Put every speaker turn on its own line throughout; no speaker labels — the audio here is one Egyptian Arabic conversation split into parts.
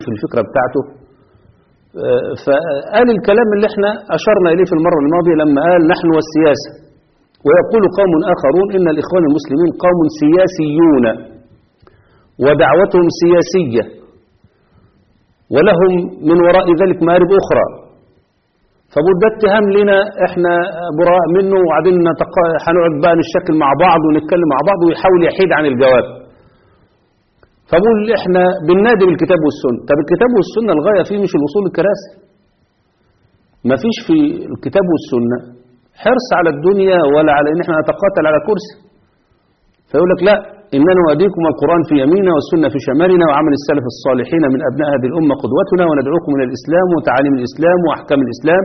في الفكرة بتاعته آه، فقال الكلام اللي احنا أشرنا إليه في المرة الماضية لما قال نحن والسياسة ويقول قوم آخرون إن الإخوان المسلمين قوم سياسيون ودعوتهم سياسية ولهم من وراء ذلك مآرب أخرى فبقول ده اتهام لنا احنا براء منه وبعدين نتق... هنقعد بقى نشكل مع بعض ونتكلم مع بعض ويحاول يحيد عن الجواب فبقول احنا بننادي بالكتاب والسنة طب الكتاب والسنة الغاية فيه مش الوصول للكراسي مفيش في الكتاب والسنة حرص على الدنيا ولا على ان احنا نتقاتل على كرسي فيقول لك لا إننا نؤديكم القرآن في يميننا والسنة في شمالنا وعمل السلف الصالحين من أبناء هذه الأمة قدوتنا وندعوكم إلى الإسلام وتعاليم الإسلام وأحكام الإسلام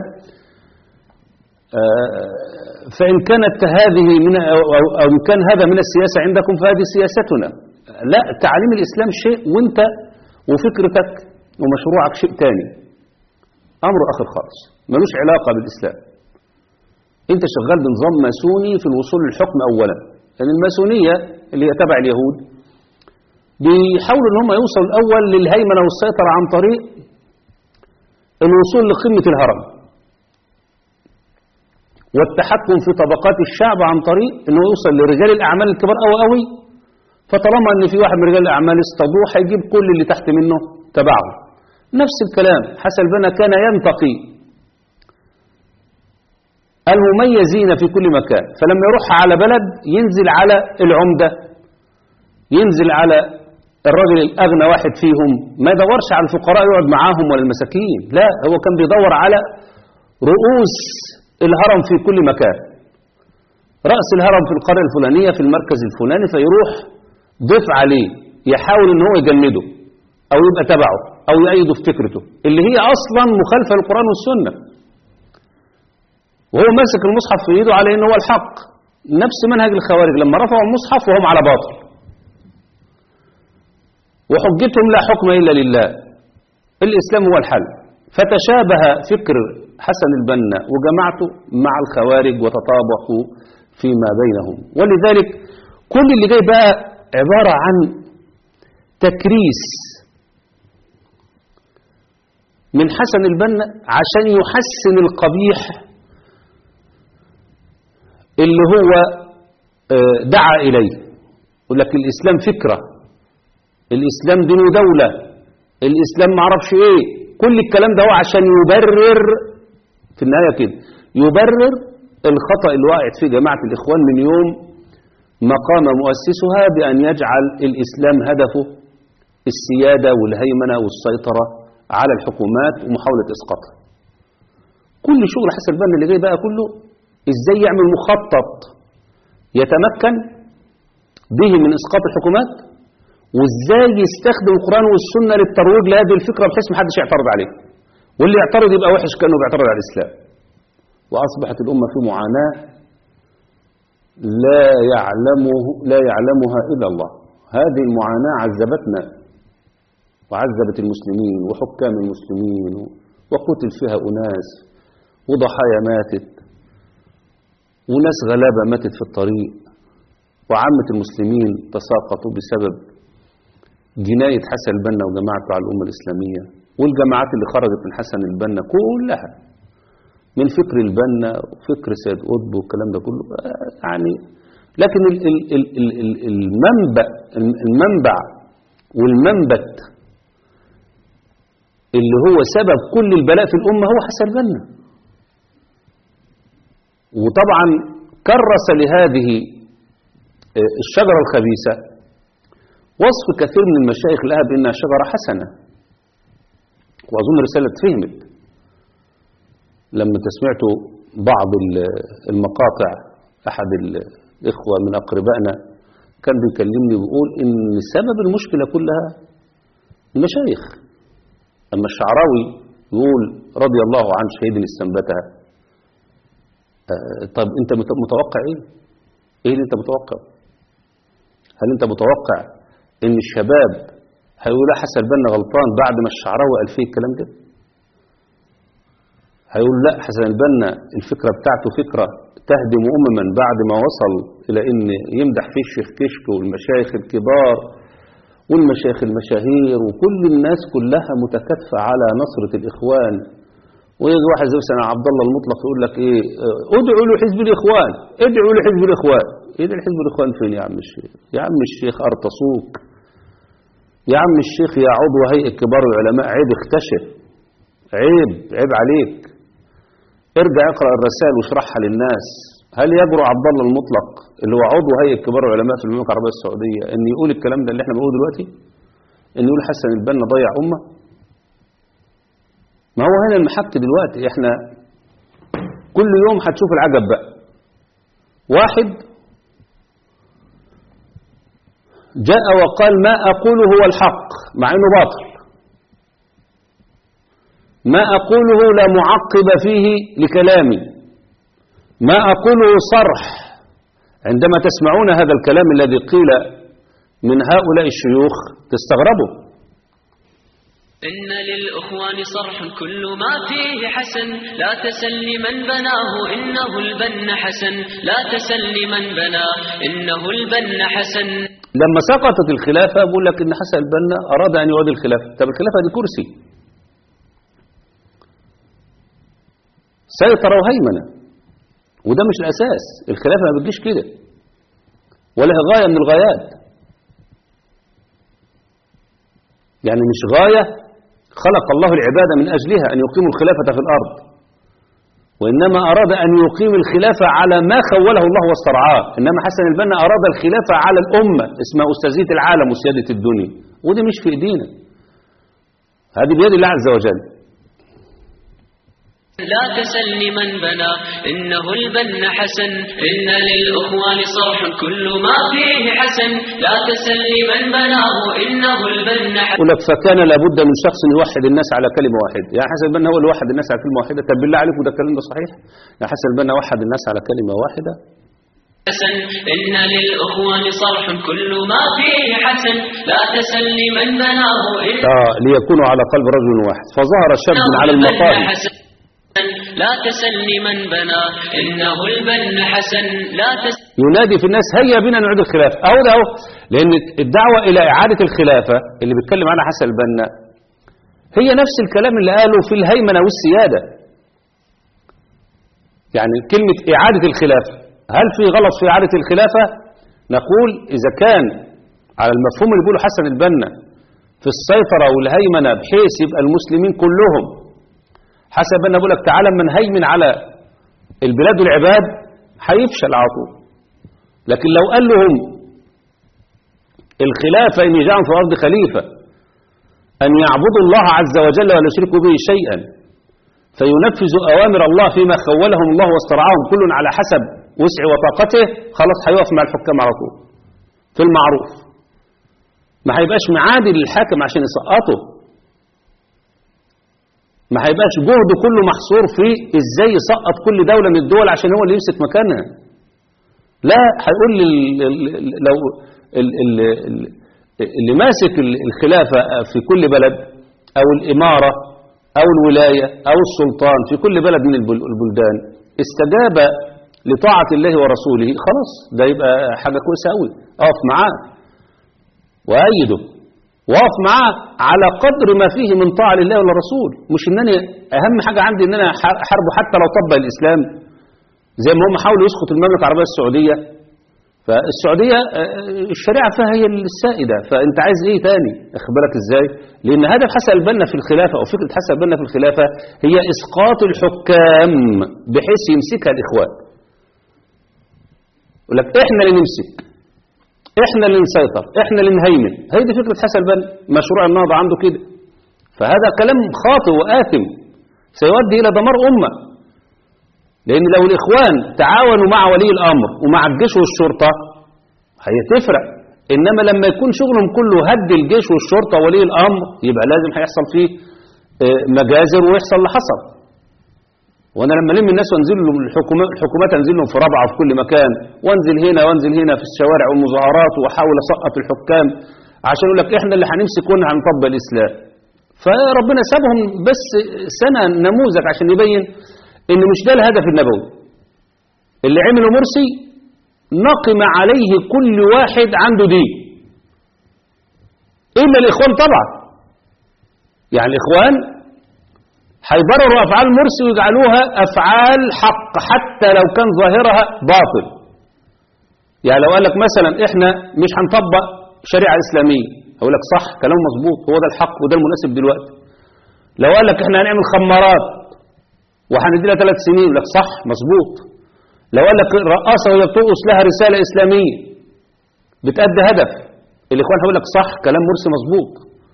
آه، فإن كانت هذه من أو, أو, أو إن كان هذا من السياسة عندكم فهذه سياستنا لا تعليم الإسلام شيء وانت وفكرتك ومشروعك شيء تاني أمر آخر خالص ملوش علاقة بالإسلام انت شغال بنظام ماسوني في الوصول للحكم أولا لأن الماسونية اللي هي تبع اليهود بيحاولوا ان هم يوصلوا الأول للهيمنة والسيطرة عن طريق الوصول لقمة الهرم والتحكم في طبقات الشعب عن طريق انه يوصل لرجال الأعمال الكبار أوي أوي فطالما ان في واحد من رجال الأعمال اصطادوه هيجيب كل اللي تحت منه تبعه نفس الكلام حسن البنا كان ينتقي المميزين في كل مكان فلما يروح على بلد ينزل على العمدة ينزل على الراجل الأغنى واحد فيهم ما يدورش على الفقراء يقعد معاهم ولا المساكين لا هو كان بيدور على رؤوس الهرم في كل مكان رأس الهرم في القرية الفلانية في المركز الفلاني فيروح ضيف عليه يحاول ان هو يجنده او يبقى تبعه او يأيده في فكرته اللي هي اصلا مخالفة للقرآن والسنة وهو ماسك المصحف في ايده على ان هو الحق نفس منهج الخوارج لما رفعوا المصحف وهم على باطل وحجتهم لا حكم الا لله الاسلام هو الحل فتشابه فكر حسن البنا وجماعته مع الخوارج وتطابقوا فيما بينهم ولذلك كل اللي جاي بقى عبارة عن تكريس من حسن البنا عشان يحسن القبيح اللي هو آه، دعا إليه يقول لك الإسلام فكرة الإسلام دين ودولة الإسلام معرفش إيه كل الكلام ده هو عشان يبرر في النهاية كده يبرر الخطأ اللي وقعت فيه جماعة الإخوان من يوم ما قام مؤسسها بأن يجعل الإسلام هدفه السيادة والهيمنة والسيطرة على الحكومات ومحاولة إسقاطها كل شغل حسن البنا اللي جاي بقى كله ازاي يعمل مخطط يتمكن به من اسقاط الحكومات وازاي يستخدم القرآن والسنة للترويج لهذه الفكرة بحيث محدش يعترض عليه واللي يعترض يبقى وحش كأنه بيعترض على الإسلام وأصبحت الأمة في معاناة لا يعلمه لا يعلمها إلا الله هذه المعاناة عذبتنا وعذبت المسلمين وحكام المسلمين وقتل فيها أناس وضحايا ماتت وناس غلابة ماتت في الطريق وعامة المسلمين تساقطوا بسبب جناية حسن البنا وجماعته على الأمة الإسلامية والجماعات اللي خرجت من حسن البنا كلها من فكر البنا وفكر سيد قطب والكلام ده كله آه، يعني لكن ال- ال- ال- ال- ال- المنبع المنبع والمنبت اللي هو سبب كل البلاء في الأمة هو حسن البنا وطبعا كرس لهذه آه، الشجرة الخبيثة وصف كثير من المشايخ لها بأنها شجرة حسنة وأظن رسالة فهمت لما تسمعتوا بعض ال- المقاطع أحد الإخوة من أقربائنا كان بيكلمني ويقول إن سبب المشكلة كلها المشايخ أما الشعراوي يقول رضي الله عن شهيد استنبتها آه، طب أنت مت- متوقع إيه؟ إيه اللي أنت متوقع؟ هل أنت متوقع إن الشباب هيقول حسن البنا غلطان بعد ما الشعراوي قال فيه الكلام ده؟ هيقول لا حسن البنا الفكرة بتاعته فكرة تهدم أمما بعد ما وصل إلى إن يمدح فيه الشيخ كشك والمشايخ الكبار والمشايخ المشاهير وكل الناس كلها متكاتفة على نصرة الإخوان ويجي واحد زي سنة عبد الله المطلق يقول لك ايه اه، ادعوا له حزب الاخوان ادعوا له حزب الاخوان ايه ده حزب الاخوان فين يا عم الشيخ يا عم الشيخ ارتصوك يا عم الشيخ يا عضو هيئة كبار العلماء عيب اختشف عيب عيب عليك ارجع اقرأ الرسائل واشرحها للناس هل يجرؤ عبد الله المطلق اللي هو عضو هيئة كبار العلماء في المملكة العربية السعودية ان يقول الكلام ده اللي احنا بنقوله دلوقتي ان يقول حسن البنا ضيع امه ما هو هنا المحك دلوقتي احنا كل يوم هتشوف العجب بقى واحد جاء وقال ما أقوله هو الحق مع أنه باطل ما أقوله لا معقب فيه لكلامي ما أقوله صرح عندما تسمعون هذا الكلام الذي قيل من هؤلاء الشيوخ تستغربوا
إن للأخوان صرح كل ما فيه حسن لا تسل من بناه إنه البن حسن لا تسل من بناه إنه البن حسن
لما سقطت الخلافة بقول لك إن حسن البنا أراد أن يعيد الخلافة طب الخلافة دي كرسي سيطرة وهيمنة وده مش الأساس الخلافة ما بتجيش كده ولا هي غاية من الغايات يعني مش غاية خلق الله العبادة من أجلها أن يقيموا الخلافة في الأرض وإنما أراد أن يقيم الخلافة على ما خوله الله واسترعاه إنما حسن البنا أراد الخلافة على الأمة اسمها أستاذية العالم وسيادة الدنيا ودي مش في إيدينا هذه بيد الله عز وجل
لا تسل من بنى إنه البن حسن إن للأخوان صرح كل ما فيه حسن لا تسل من بناه إنه البن حسن
يقول لك فكان لابد من شخص يوحد الناس على كلمة واحدة يا حسن البنا هو اللي وحد الناس على كلمة واحدة طب بالله عليكم ده الكلام ده صحيح يا حسن البنا وحد الناس على كلمة واحدة
حسن إن للأخوان صرح كل ما فيه حسن لا تسل من بناه إنه
آه ليكونوا على قلب رجل واحد فظهر شاب من على
البن
المقام
حسن لا تسل من بنى إنه البن حسن لا تسل
ينادي في الناس هيا بنا نعيد الخلافة أهو ده أهو لأن الدعوة إلى إعادة الخلافة اللي بيتكلم عنها حسن البنا هي نفس الكلام اللي قاله في الهيمنة والسيادة يعني كلمة إعادة الخلافة هل في غلط في إعادة الخلافة نقول إذا كان على المفهوم اللي بيقوله حسن البنا في السيطرة والهيمنة بحيث يبقى المسلمين كلهم حسب أن بقول لك تعالى من هيمن على البلاد والعباد هيفشل على طول لكن لو قال لهم الخلافة إن جاء في الأرض خليفة أن يعبدوا الله عز وجل ولا يشركوا به شيئا فينفذوا أوامر الله فيما خولهم الله واسترعاهم كل على حسب وسع وطاقته خلاص هيقف مع الحكام على طول في المعروف ما هيبقاش معادل للحاكم عشان يسقطه ما هيبقاش جهده كله محصور في ازاي يسقط كل دولة من الدول عشان هو اللي يمسك مكانها لا هيقول لل- ال- لو ال- ال- ال- اللي ماسك ال- الخلافة في كل بلد او الامارة او الولاية او السلطان في كل بلد من البل- البلدان استجاب لطاعة الله ورسوله خلاص ده يبقى حاجة كويسة قوي اقف معاه وأيده واقف معاه على قدر ما فيه من طاعة لله والرسول مش ان انا اهم حاجة عندي ان انا احاربه حتى لو طبق الاسلام زي ما هم حاولوا يسقطوا المملكة العربية السعودية فالسعودية آه، الشريعة فيها هي السائدة فانت عايز ايه تاني اخد بالك ازاي لان هدف حسن البنا في الخلافة او فكرة حسن البنا في الخلافة هي اسقاط الحكام بحيث يمسكها الاخوان يقول لك احنا اللي نمسك احنا اللي نسيطر احنا اللي نهيمن هي دي فكرة حسن البنا مشروع النهضة عنده كده فهذا كلام خاطئ وآثم سيؤدي إلى دمار أمة لأن لو الإخوان تعاونوا مع ولي الأمر ومع الجيش والشرطة هي تفرق إنما لما يكون شغلهم كله هد الجيش والشرطة ولي الأمر يبقى لازم هيحصل فيه آه، مجازر ويحصل اللي حصل وانا لما لم الناس وانزل لهم الحكومات الحكومات انزل لهم في رابعه في كل مكان وانزل هنا وانزل هنا في الشوارع والمظاهرات واحاول اسقط الحكام عشان يقول لك احنا اللي هنمسك واحنا هنطبق الاسلام فربنا سابهم بس سنه نموذج عشان يبين ان مش ده الهدف النبوي اللي عمله مرسي نقم عليه كل واحد عنده دين إلا الإخوان طبعا يعني الإخوان هيبرروا أفعال مرسي ويجعلوها أفعال حق حتى لو كان ظاهرها باطل يعني لو قال لك مثلا إحنا مش هنطبق شريعة إسلامية أقول لك صح كلام مظبوط هو ده الحق وده المناسب دلوقتي لو قال لك إحنا هنعمل خمارات وهندي لها ثلاث سنين يقول لك صح مظبوط لو قال لك رقاصة وهي بترقص لها رسالة إسلامية بتأدي هدف الإخوان هيقول لك صح كلام مرسي مظبوط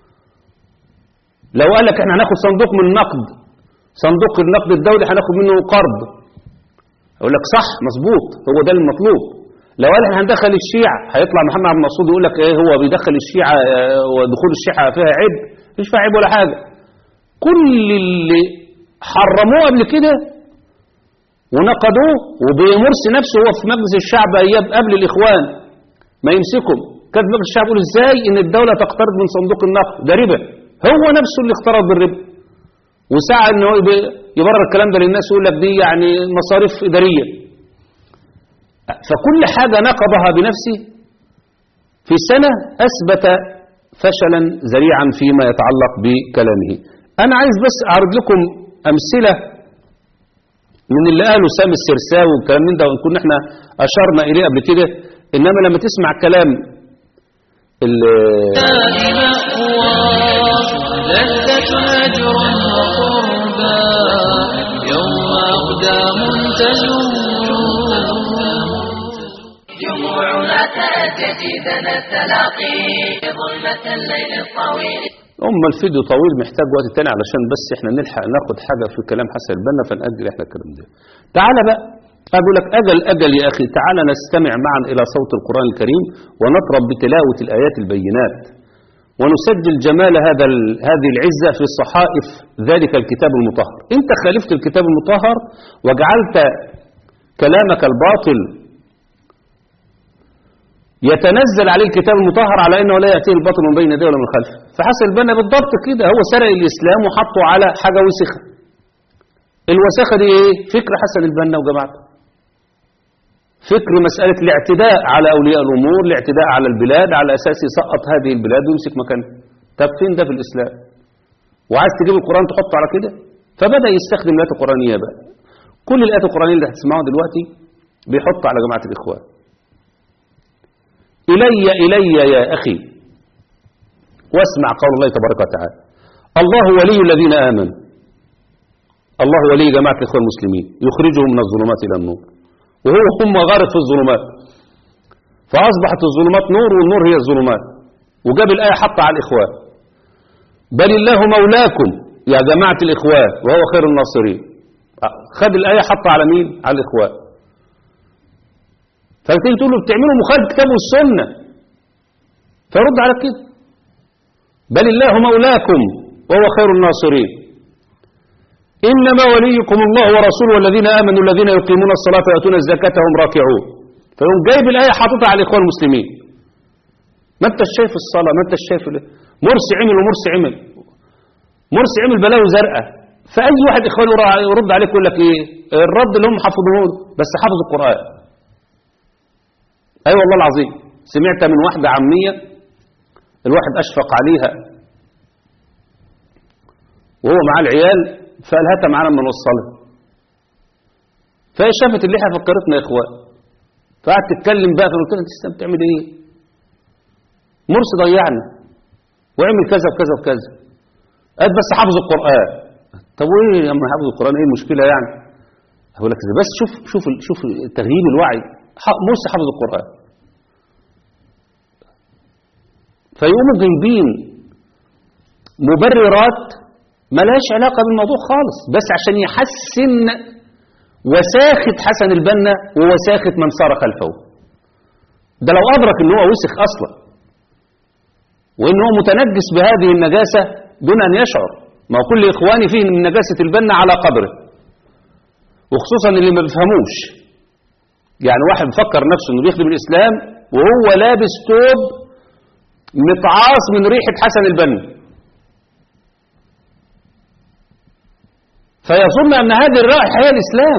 لو قال لك احنا هناخد صندوق من النقد صندوق النقد الدولي هناخد منه قرض يقول لك صح مظبوط هو ده المطلوب لو قال احنا هندخل الشيعة هيطلع محمد عبد المقصود يقول لك ايه هو بيدخل الشيعة اه، ودخول الشيعة فيها عيب مش فيها عيب ولا حاجة كل اللي حرموه قبل كده ونقدوه وبمرسي نفسه هو في مجلس الشعب ايام قبل الاخوان ما يمسكهم كان مجلس الشعب يقول ازاي ان الدولة تقترض من صندوق النقد ده ربا هو نفسه اللي اقترض بالربا وسعى ان هو يب- يبرر الكلام ده للناس يقول لك دي يعني مصاريف اداريه فكل حاجه نقضها بنفسه في سنه اثبت فشلا ذريعا فيما يتعلق بكلامه انا عايز بس اعرض لكم امثله من اللي قاله سامي السرساوي والكلام من ده وان كنا احنا اشرنا اليه قبل كده انما لما تسمع كلام ال-
لذة أجر وقربى يوم أقدام تزور
جموعنا تجديدنا التلاقي ظلمة الليل الطويل
أم الفيديو طويل محتاج وقت تاني علشان بس احنا نلحق ناخد حاجة في كلام حسن البنا فنأجل احنا الكلام ده تعالى بقى أقول لك أجل أجل يا أخي تعالى نستمع معا إلى صوت القرآن الكريم ونطرب بتلاوة الآيات البينات ونسجل جمال هذا ال- هذه العزة في الصحائف ذلك الكتاب المطهر أنت خالفت الكتاب المطهر وجعلت كلامك الباطل يتنزل عليه الكتاب المطهر على انه لا ياتيه الباطل من بين يديه ولا من خلفه فحسن البنا بالضبط كده هو سرق الاسلام وحطه على حاجه وسخه الوساخه دي ايه فكر حسن البنا وجماعته فكر مساله الاعتداء على اولياء الامور الاعتداء على البلاد على اساس يسقط هذه البلاد ويمسك مكانها طب فين ده في الاسلام وعايز تجيب القران تحطه على كده فبدا يستخدم الايات القرانيه بقى كل الايات القرانيه اللي هتسمعوها دلوقتي بيحط على جماعه الاخوان إلي إلي يا أخي واسمع قول الله تبارك وتعالى الله ولي الذين آمنوا الله ولي جماعة الإخوان المسلمين يخرجهم من الظلمات إلى النور وهو هم غارق في الظلمات فأصبحت الظلمات نور والنور هي الظلمات وجاب الآية حتى على الإخوان بل الله مولاكم يا جماعة الإخوان وهو خير الناصرين خد الآية حتى على مين على الإخوان فتيجي تقول له بتعملوا مخالف كتاب والسنة فرد على كده بل الله مولاكم وهو خير الناصرين إنما وليكم الله ورسوله والذين آمنوا الذين يقيمون الصلاة ويأتون الزكاة وهم راكعون فيقوم جايب الآية حاططها على الإخوان المسلمين ما أنت شايف الصلاة ما أنت شايف ال- مرسي عمل ومرسي عمل مرسي عمل بلاوي زرقاء فأي واحد إخوان يرد عليك يقول لك إيه الرد اللي هم حفظوه بس حفظ القرآن أي أيوة والله العظيم سمعت من واحدة عمية الواحد أشفق عليها وهو مع العيال فقال هاتها معانا ما نوصلها فهي شافت اللحية فكرتنا يا إخوان فقعدت تتكلم بقى فقلت لها أنت بتعمل إيه؟ مرسي ضيعنا وعمل كذا وكذا وكذا قالت بس حافظ القرآن طب وإيه يا عم حافظ القرآن إيه المشكلة يعني؟ أقول لك بس شوف شوف شوف تغييب الوعي ح- موسى حفظ القرآن فيقوموا جايبين مبررات ملهاش علاقة بالموضوع خالص بس عشان يحسن وساخة حسن البنا ووساخة من سار خلفه ده لو أدرك ان هو وسخ أصلا وان هو متنجس بهذه النجاسة دون أن يشعر ما هو كل إخواني فيه من نجاسة البنا على قدره وخصوصا اللي ما بيفهموش يعني واحد بفكر نفسه انه بيخدم الاسلام وهو لابس توب متعاص من ريحه حسن البنا فيظن ان هذه الرائحه هي الاسلام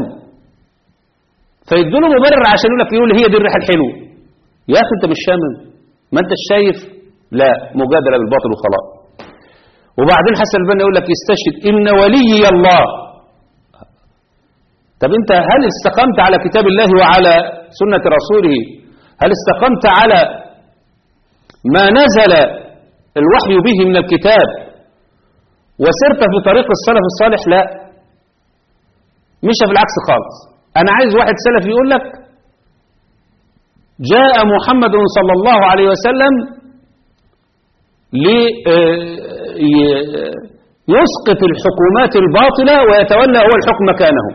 فيدوا له مبرر عشان يقول لك يقول هي دي الريحه الحلوه يا اخي انت مش شامم ما انت شايف لا مجادلة بالباطل وخلاص وبعدين حسن البنا يقول لك يستشهد إن ولي الله طب انت هل استقمت على كتاب الله وعلى سنة رسوله هل استقمت على ما نزل الوحي به من الكتاب وسرت في طريق السلف الصالح لا مش في العكس خالص انا عايز واحد سلفي يقول لك جاء محمد صلى الله عليه وسلم ليسقط الحكومات الباطلة ويتولى هو الحكم مكانه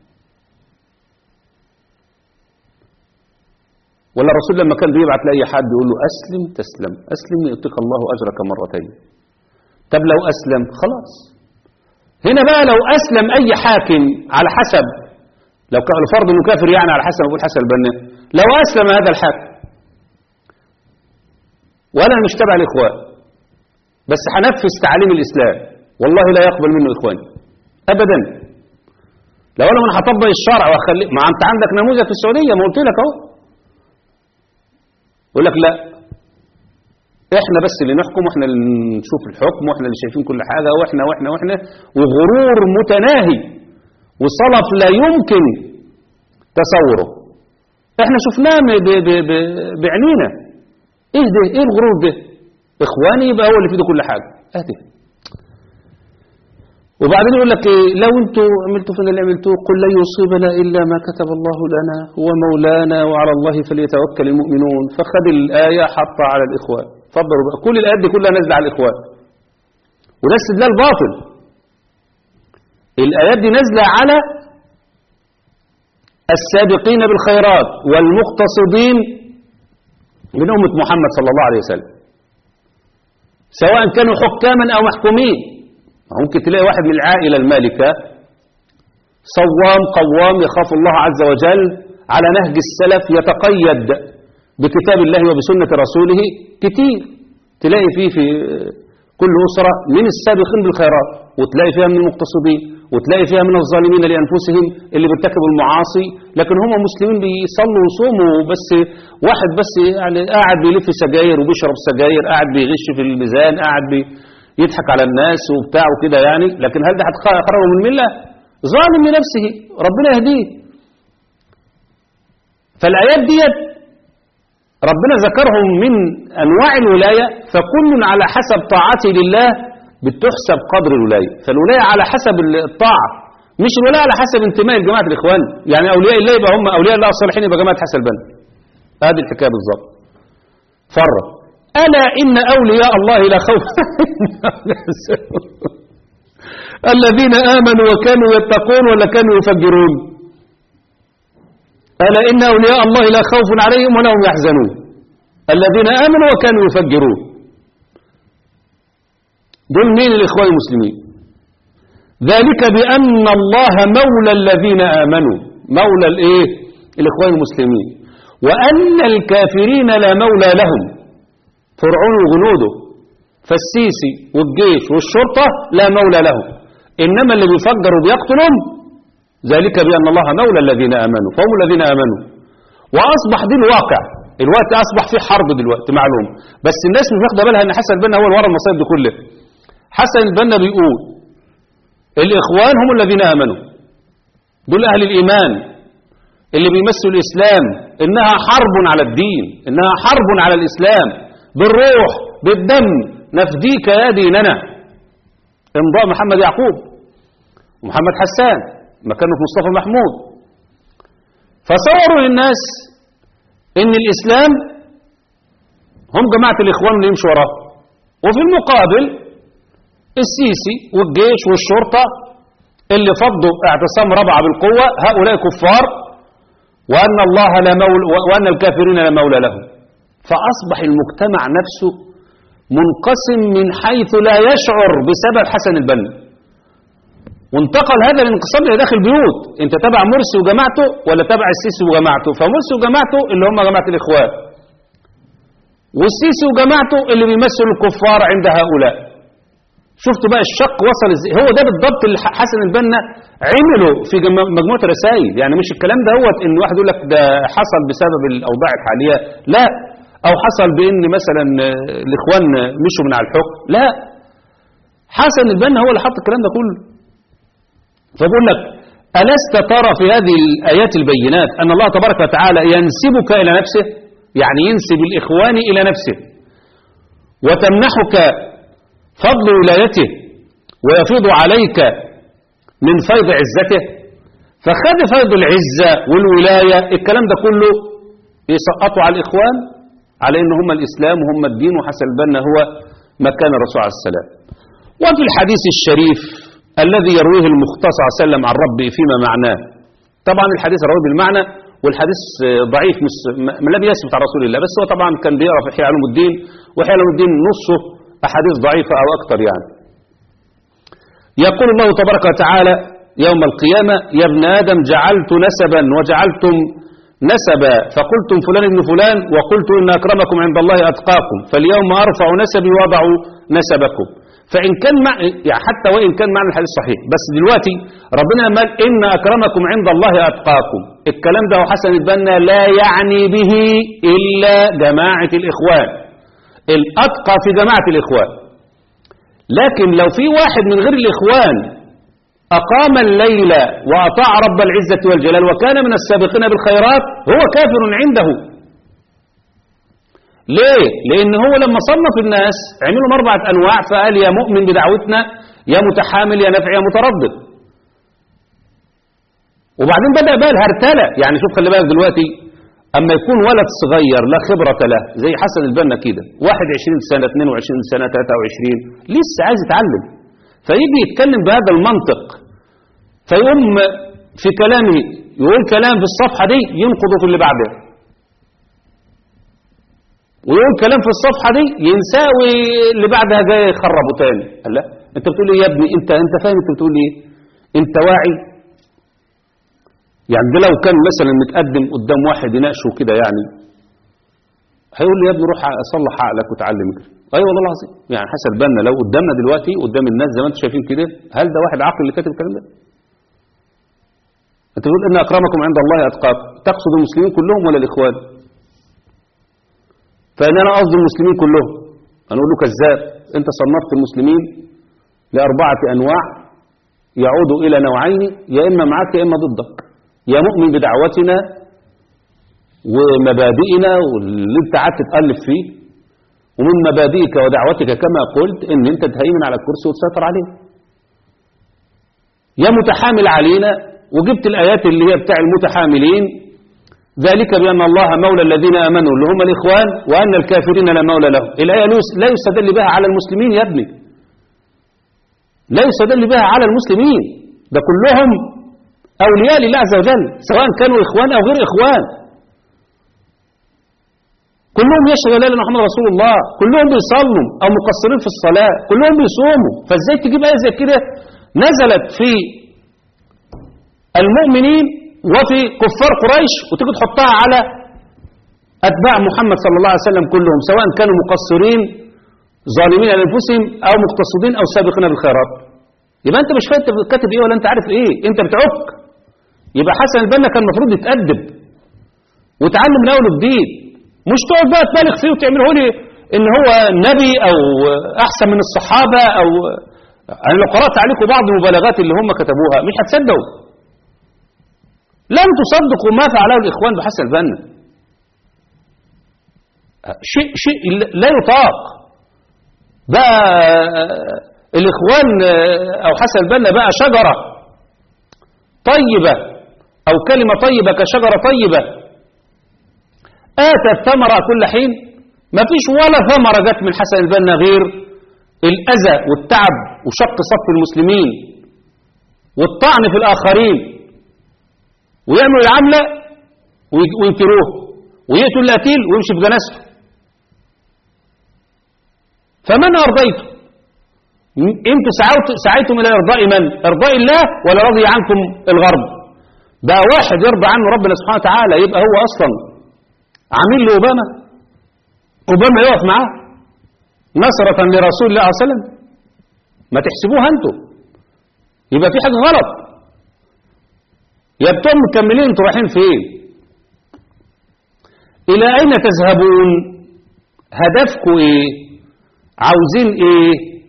ولا الرسول لما كان بيبعت لأي حد يقول له أسلم تسلم أسلم يؤتك الله أجرك مرتين طب لو أسلم خلاص هنا بقى لو أسلم أي حاكم على حسب لو كان الفرض انه كافر يعني على حسب ابو الحسن البنا لو اسلم هذا الحاكم وانا مش تبع الاخوان بس هنفذ تعاليم الاسلام والله لا يقبل منه اخواني ابدا لو انا من هطبق الشرع واخلي ما انت عندك نموذج في السعوديه ما قلت لك اهو يقول لك لا احنا بس اللي نحكم واحنا اللي نشوف الحكم واحنا اللي شايفين كل حاجه واحنا واحنا واحنا وغرور متناهي وصلف لا يمكن تصوره احنا شفناه ب- ب- ب- بعينينا ايه ده ايه الغرور ده اخواني يبقى هو اللي في ايده كل حاجه اهدي وبعدين يقول لك إيه لو انتوا عملتوا فينا اللي عملتوه قل لن يصيبنا الا ما كتب الله لنا هو مولانا وعلى الله فليتوكل المؤمنون فخد الايه حطها على الاخوان فضلوا بقى كل الايات دي كلها نازله على الاخوان وده استدلال باطل الآيات دي نازلة على السابقين بالخيرات والمقتصدين من أمة محمد صلى الله عليه وسلم سواء كانوا حكاما أو محكومين ممكن تلاقي واحد من العائلة المالكة صوام قوام يخاف الله عز وجل على نهج السلف يتقيد بكتاب الله وبسنة رسوله كتير تلاقي فيه في كل أسرة من السابقين بالخيرات وتلاقي فيها من المقتصدين وتلاقي فيها من الظالمين لأنفسهم اللي بيرتكبوا المعاصي لكن هم مسلمين بيصلوا ويصوموا بس واحد بس يعني قاعد بيلف سجاير وبيشرب سجاير قاعد بيغش في الميزان قاعد بيضحك على الناس وبتاع وكده يعني لكن هل ده هتخرجه من الملة ظالم لنفسه ربنا يهديه فالآيات ديت ربنا ذكرهم من أنواع الولاية فكل على حسب طاعته لله بتحسب قدر الولاية فالولاية على حسب الطاعة مش الولاية على حسب انتماء لجماعة الإخوان يعني أولياء الله يبقى هم أولياء الله الصالحين يبقى جماعة حسن البنا هذه الحكاية بالظبط فرق ألا إن أولياء الله لا خوف الذين آمنوا وكانوا يتقون ولا كانوا يفجرون ألا إن أولياء الله لا خوف عليهم ولا هم يحزنون الذين آمنوا وكانوا يفجرون دول مين الإخوان المسلمين ذلك بأن الله مولى الذين آمنوا مولى الإيه الإخوان المسلمين وأن الكافرين لا مولى لهم فرعون وجنوده فالسيسي والجيش والشرطة لا مولى لهم إنما اللي بيفجر وبيقتلهم ذلك بأن الله مولى الذين آمنوا فهم الذين آمنوا وأصبح دي الواقع الوقت أصبح في حرب دلوقتي معلوم بس الناس مش واخده بالها أن حسن البنا هو اللي ورا المصايب دي كلها حسن البنا بيقول الإخوان هم الذين آمنوا دول أهل الإيمان اللي بيمثلوا الإسلام إنها حرب على الدين إنها حرب على الإسلام بالروح بالدم نفديك يا ديننا امضاء محمد يعقوب ومحمد حسان مكانه في مصطفى محمود فصوروا للناس ان الاسلام هم جماعة الاخوان اللي يمشوا وراه وفي المقابل السيسي والجيش والشرطة اللي فضوا اعتصام ربع بالقوة هؤلاء كفار وأن الله لا مول وأن الكافرين لا مولى لهم فأصبح المجتمع نفسه منقسم من حيث لا يشعر بسبب حسن البنا وانتقل هذا الانقسام الى داخل البيوت انت تبع مرسي وجماعته ولا تبع السيسي وجماعته فمرسي وجماعته اللي هم جماعه الاخوان والسيسي وجماعته اللي بيمثلوا الكفار عند هؤلاء شفتوا بقى الشق وصل ازاي هو ده بالضبط اللي حسن البنا عمله في جم- مجموعه رسائل يعني مش الكلام ده هو ان واحد يقول لك ده حصل بسبب الاوضاع الحاليه لا او حصل بان مثلا آه، الاخوان آه، مشوا من على الحكم لا حسن البنا هو اللي حط الكلام ده كله فبقول لك ألست ترى في هذه الآيات البينات أن الله تبارك وتعالى ينسبك إلى نفسه يعني ينسب الإخوان إلى نفسه وتمنحك فضل ولايته ويفيض عليك من فيض عزته فخد فيض العزة والولاية الكلام ده كله يسقطوا على الإخوان على إن هم الإسلام وهم الدين وحسن البنا هو مكان الرسول عليه السلام وفي الحديث الشريف الذي يرويه المختصر صلى الله عليه وسلم عن ربه فيما معناه طبعا الحديث رواه بالمعنى والحديث آه، ضعيف مش م- لم يثبت عن رسول الله بس هو طبعا كان بيقرا في احياء علوم الدين واحياء علوم الدين نصه احاديث ضعيفه او اكثر يعني يقول الله تبارك وتعالى يوم القيامة يا ابن آدم جعلت نسبا وجعلتم نسبا فقلتم فلان ابن فلان وقلت إن أكرمكم عند الله أتقاكم فاليوم أرفع نسبي وأضع نسبكم فإن كان مع يعني حتى وإن كان معنى الحديث صحيح بس دلوقتي ربنا قال إن أكرمكم عند الله أتقاكم الكلام ده وحسن البنا لا يعني به إلا جماعة الإخوان الأتقى في جماعة الإخوان لكن لو في واحد من غير الإخوان أقام الليل وأطاع رب العزة والجلال وكان من السابقين بالخيرات هو كافر عنده ليه؟ لأن هو لما صنف الناس عملهم أربعة أنواع فقال يا مؤمن بدعوتنا يا متحامل يا نافع يا متردد وبعدين بدأ بقى الهرتلة يعني شوف خلي بالك دلوقتي أما يكون ولد صغير لا خبرة له زي حسن البنا كده 21 سنة 22 سنة 23 لسه عايز يتعلم فيجي يتكلم بهذا المنطق فيقوم في كلامه يقول كلام في الصفحة دي ينقضه في اللي بعدها ويقول كلام في الصفحة دي ينساه واللي بعدها جاي يخربه تاني قال لا انت بتقول ايه يا ابني انت انت فاهم انت بتقول ايه انت واعي يعني ده لو كان مثلا متقدم قدام واحد يناقشه كده يعني هيقول لي يا ابني روح صلح عقلك وتعلم كده اي والله العظيم يعني حسب بالنا لو قدامنا دلوقتي قدام الناس زي ما انتم شايفين كده هل ده واحد عاقل اللي كاتب الكلام ده انت بتقول ان اكرمكم عند الله اتقاكم تقصد المسلمين كلهم ولا الاخوان فان انا قصد المسلمين كلهم انا اقول له كذاب انت صنفت المسلمين لاربعه انواع يعودوا الى نوعين يا اما معك يا اما ضدك يا مؤمن بدعوتنا ومبادئنا واللي انت قعدت تالف فيه ومن مبادئك ودعوتك كما قلت ان انت تهيمن على الكرسي وتسيطر عليه يا متحامل علينا وجبت الايات اللي هي بتاع المتحاملين ذلك بان الله مولى الذين امنوا اللي هم الاخوان وان الكافرين لا مولى لهم الايه لا يستدل بها على المسلمين يا ابني لا يستدل بها على المسلمين ده كلهم اولياء لله عز وجل سواء كانوا اخوان او غير اخوان كلهم يشهدوا لا اله الا محمد رسول الله كلهم بيصلوا او مقصرين في الصلاه كلهم بيصوموا فازاي تجيب ايه زي كده نزلت في المؤمنين وفي كفار قريش وتيجي تحطها على اتباع محمد صلى الله عليه وسلم كلهم سواء كانوا مقصرين ظالمين لانفسهم او مقتصدين او سابقين بالخيرات يبقى انت مش فاهم انت كاتب ايه ولا انت عارف ايه انت بتعك يبقى حسن البنا كان المفروض يتأدب وتعلم من اول وجديد مش تقعد بقى تبالغ فيه وتعمله لي ان هو نبي او احسن من الصحابه او انا لو قرات عليكم بعض المبالغات اللي هم كتبوها مش هتصدقوا لن تصدقوا ما فعله الاخوان بحسن البنا شيء شيء لا يطاق بقى الاخوان او حسن البنا بقى شجره طيبه او كلمه طيبه كشجره طيبه آتت ثمرة كل حين ما فيش ولا ثمرة جت من حسن البنا غير الأذى والتعب وشق صف المسلمين والطعن في الآخرين ويعملوا العملة وينكروه ويقتل القتيل ويمشي في جنازته فمن أرضيته انتوا سعيتم إلى إرضاء من إرضاء الله ولا رضي عنكم الغرب بقى واحد يرضى عنه ربنا سبحانه وتعالى يبقى هو أصلا عامل لأوباما أوباما يقف معاه نصرة لرسول الله صلى الله عليه وسلم ما تحسبوها انتوا يبقى في حاجة غلط يا بتوع مكملين انتوا رايحين فين إلى أين تذهبون هدفكم ايه عاوزين ايه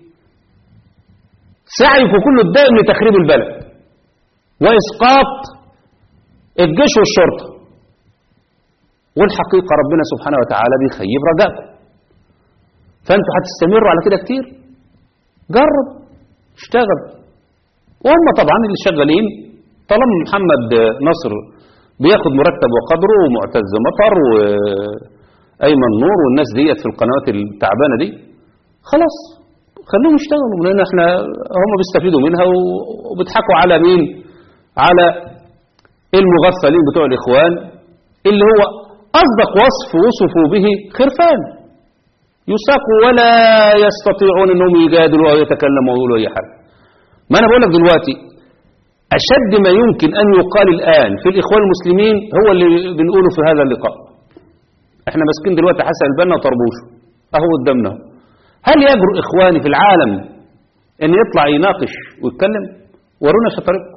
سعيكم كله الدائم لتخريب البلد واسقاط الجيش والشرطه والحقيقه ربنا سبحانه وتعالى بيخيب رجائكم فانتوا هتستمروا على كده كتير جرب اشتغل وهم طبعا اللي شغالين طالما محمد نصر بياخد مرتب وقدره ومعتز مطر وايمن نور والناس ديت في القنوات التعبانه دي خلاص خلوهم يشتغلوا لان احنا هم بيستفيدوا منها وبيضحكوا على مين على المغفلين بتوع الاخوان اللي هو اصدق وصف وصفوا به خرفان يساقوا ولا يستطيعون انهم يجادلوا او يتكلموا او يقولوا اي حاجه ما انا بقول لك دلوقتي اشد ما يمكن ان يقال الان في الاخوان المسلمين هو اللي بنقوله في هذا اللقاء احنا ماسكين دلوقتي حسن البنا وطربوش اهو قدامنا اهو. هل يجرؤ اخواني في العالم ان يطلع يناقش ويتكلم ورونا شطارتكم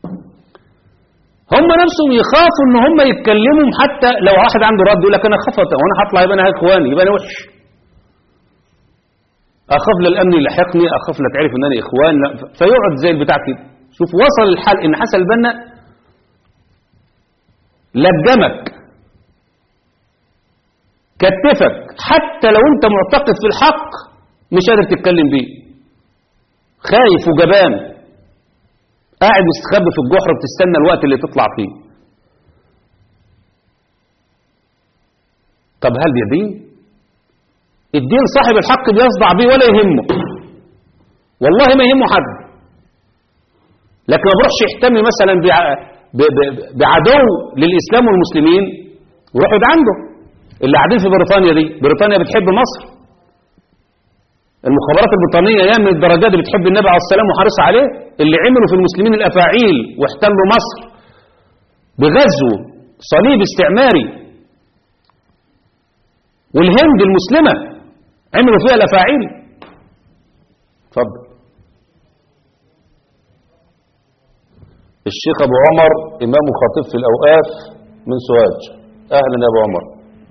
هم نفسهم يخافوا ان هم يتكلموا حتى لو واحد عنده رد يقول لك انا خفت وانا هطلع يبقى انا اخواني يبقى انا وحش اخاف للامن يلحقني اخاف لا تعرف ان انا اخوان لا فيقعد زي البتاع كده شوف وصل الحال ان حسن البنا لجمك كتفك حتى لو انت معتقد في الحق مش قادر تتكلم بيه خايف وجبان قاعد مستخبي في الجحر بتستنى الوقت اللي تطلع فيه طب هل ده دين الدين صاحب الحق بيصدع بيه ولا يهمه والله ما يهمه حد لكن ما بروحش يحتمي مثلا بع- ب- ب- بعدو للإسلام والمسلمين ويروح يقعد عنده اللي قاعدين في بريطانيا دي بريطانيا بتحب مصر المخابرات البريطانية يا من الدرجات اللي بتحب النبي عليه السلام وحريصة عليه اللي عملوا في المسلمين الأفاعيل واحتلوا مصر بغزو صليب استعماري والهند المسلمة عملوا فيها الأفاعيل اتفضل الشيخ أبو عمر إمام خطيب في الأوقاف من سوهاج أهلا يا أبو عمر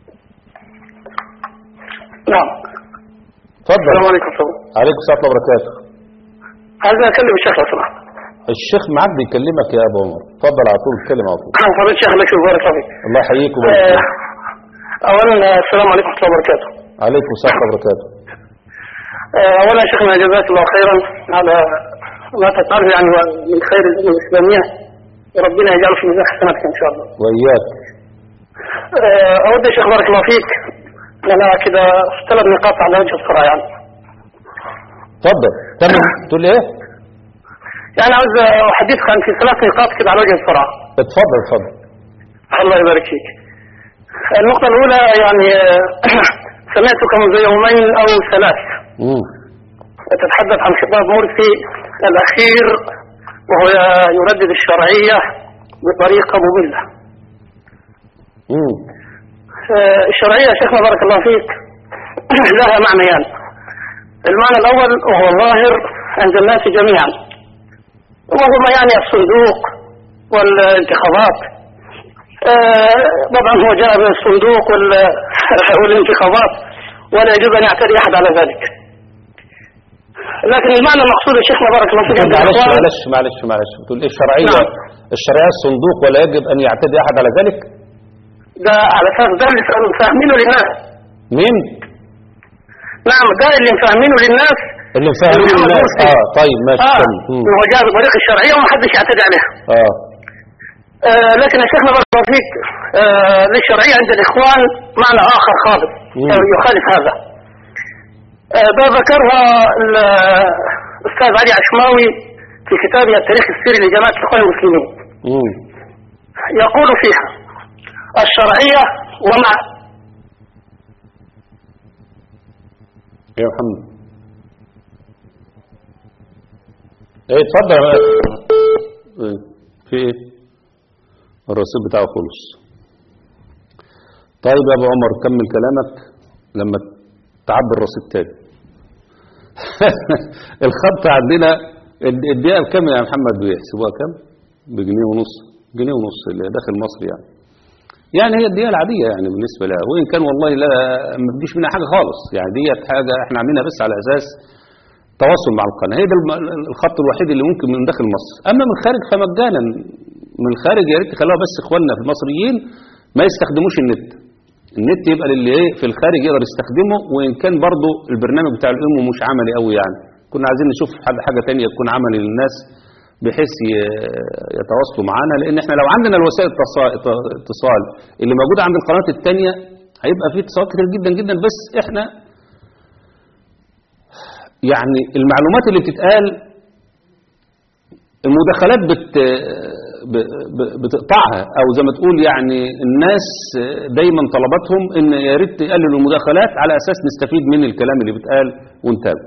نعم
اتفضل
السلام عليكم طبعا
عليكم السلام ورحمة الله وبركاته
عايز اكلم الشيخ لو سمحت
الشيخ معاك بيكلمك يا أبو عمر اتفضل على طول اتكلم على طول
فضيلة الشيخ الله يشوف بارك فيك
الله يحييك ويبارك
آه،
فيك.
اولا آه، السلام عليكم ورحمه الله وبركاته
عليكم السلام ورحمة الله وبركاته
آه، اولا يا شيخنا جزاك الله خيرا على ما تفعله يعني من خير الامه الاسلاميه وربنا يجعله في ميزان حسناتك ان شاء الله
وإياك
آه، اود يا شيخ بارك الله فيك انا كده ثلاث نقاط على وجه السرعه يعني
اتفضل تمام تقول ايه
يعني عاوز احدثك عن في ثلاث نقاط كده على وجه السرعه
اتفضل اتفضل
الله يبارك فيك النقطة الأولى يعني آه، سمعتك منذ يومين أو ثلاث
مم.
تتحدث عن خطاب مرسي الأخير وهو يردد الشرعية بطريقة مملة
مم.
آه، الشرعية يا شيخنا بارك الله فيك لها معنيان المعنى الأول وهو الظاهر عند الناس جميعا وهما يعني الصندوق والانتخابات آه، طبعا هو جاء من الصندوق وال- والانتخابات ولا يجوز أن يعتدي أحد على ذلك لكن المعنى المقصود يا شيخنا بارك الله فيك عند
معلش
الإخوان
معلش معلش معلش بتقول ايه الشرعية
نعم.
الشرعية الصندوق ولا يجب أن يعتدي أحد على ذلك
ده على أساس ده اللي فاهمينه للناس
مين
نعم ده اللي مفهمينه للناس
اللي مفهمين
محمد
الناس
مرسي.
اه طيب ماشي
اه
كمل. مم.
هو جاء بطريقة الشرعية ومحدش يعتدي عليها
اه
آه لكن يا شيخنا بارك الله فيك آه للشرعية عند الإخوان معنى آخر خالص
مم.
آه يخالف هذا آه ده ذكرها الأستاذ علي عشماوي في كتابه التاريخ السيري لجماعة الإخوان المسلمين
مم.
يقول فيها الشرعية ومع
يا محمد ايه اتفضل يا مالك. ايه في ايه الرصيد بتاعه خلص طيب يا ابو عمر كمل كلامك لما تعبي الرصيد تاني الخط عندنا الد- الدقيقة بكام يا محمد بيحسبوها كام بجنيه ونص جنيه ونص اللي داخل مصر يعني يعني هي الدية العادية يعني بالنسبة لها وإن كان والله لا ما بتجيش منها حاجة خالص يعني ديت حاجة احنا عاملينها بس على أساس تواصل مع القناة هي ده الم- الخط الوحيد اللي ممكن من داخل مصر أما من خارج فمجانا من الخارج يا ريت يخلوها بس إخواننا في المصريين ما يستخدموش النت النت يبقى للي ايه في الخارج يقدر يستخدمه وإن كان برضه البرنامج بتاع الأم مش عملي قوي يعني كنا عايزين نشوف حاجة, حاجة تانية تكون عملي للناس بحيث ي- يتواصلوا معانا لان احنا لو عندنا الوسائل اتصا- اتصال اللي موجوده عند القنوات التانية هيبقى في اتصالات كتير جدا جدا بس احنا يعني المعلومات اللي بتتقال المداخلات بت ب- ب- بتقطعها او زي ما تقول يعني الناس دايما طلباتهم ان يا ريت تقللوا المداخلات على اساس نستفيد من الكلام اللي بيتقال ونتابع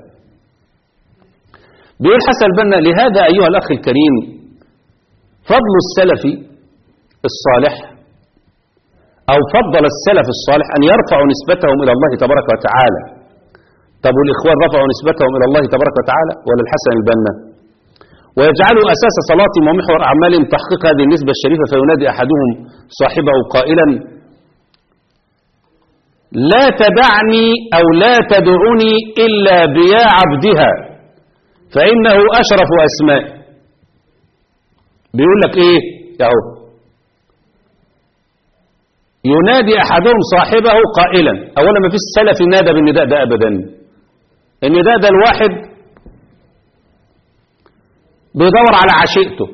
بيقول حسن البنا لهذا أيها الأخ الكريم فضل السلف الصالح أو فضل السلف الصالح أن يرفعوا نسبتهم إلى الله تبارك وتعالى طب والإخوان رفعوا نسبتهم إلى الله تبارك وتعالى ولا الحسن البنا ويجعلوا أساس صلاتهم ومحور أعمالهم تحقيق هذه النسبة الشريفة فينادي أحدهم صاحبه قائلا لا تدعني أو لا تدعني إلا بيا عبدها فإنه أشرف أسماء بيقول لك إيه اهو ينادي أحدهم صاحبه قائلا أولا ما فيش سلف نادى بالنداء ده أبدا النداء ده الواحد بيدور على عشيقته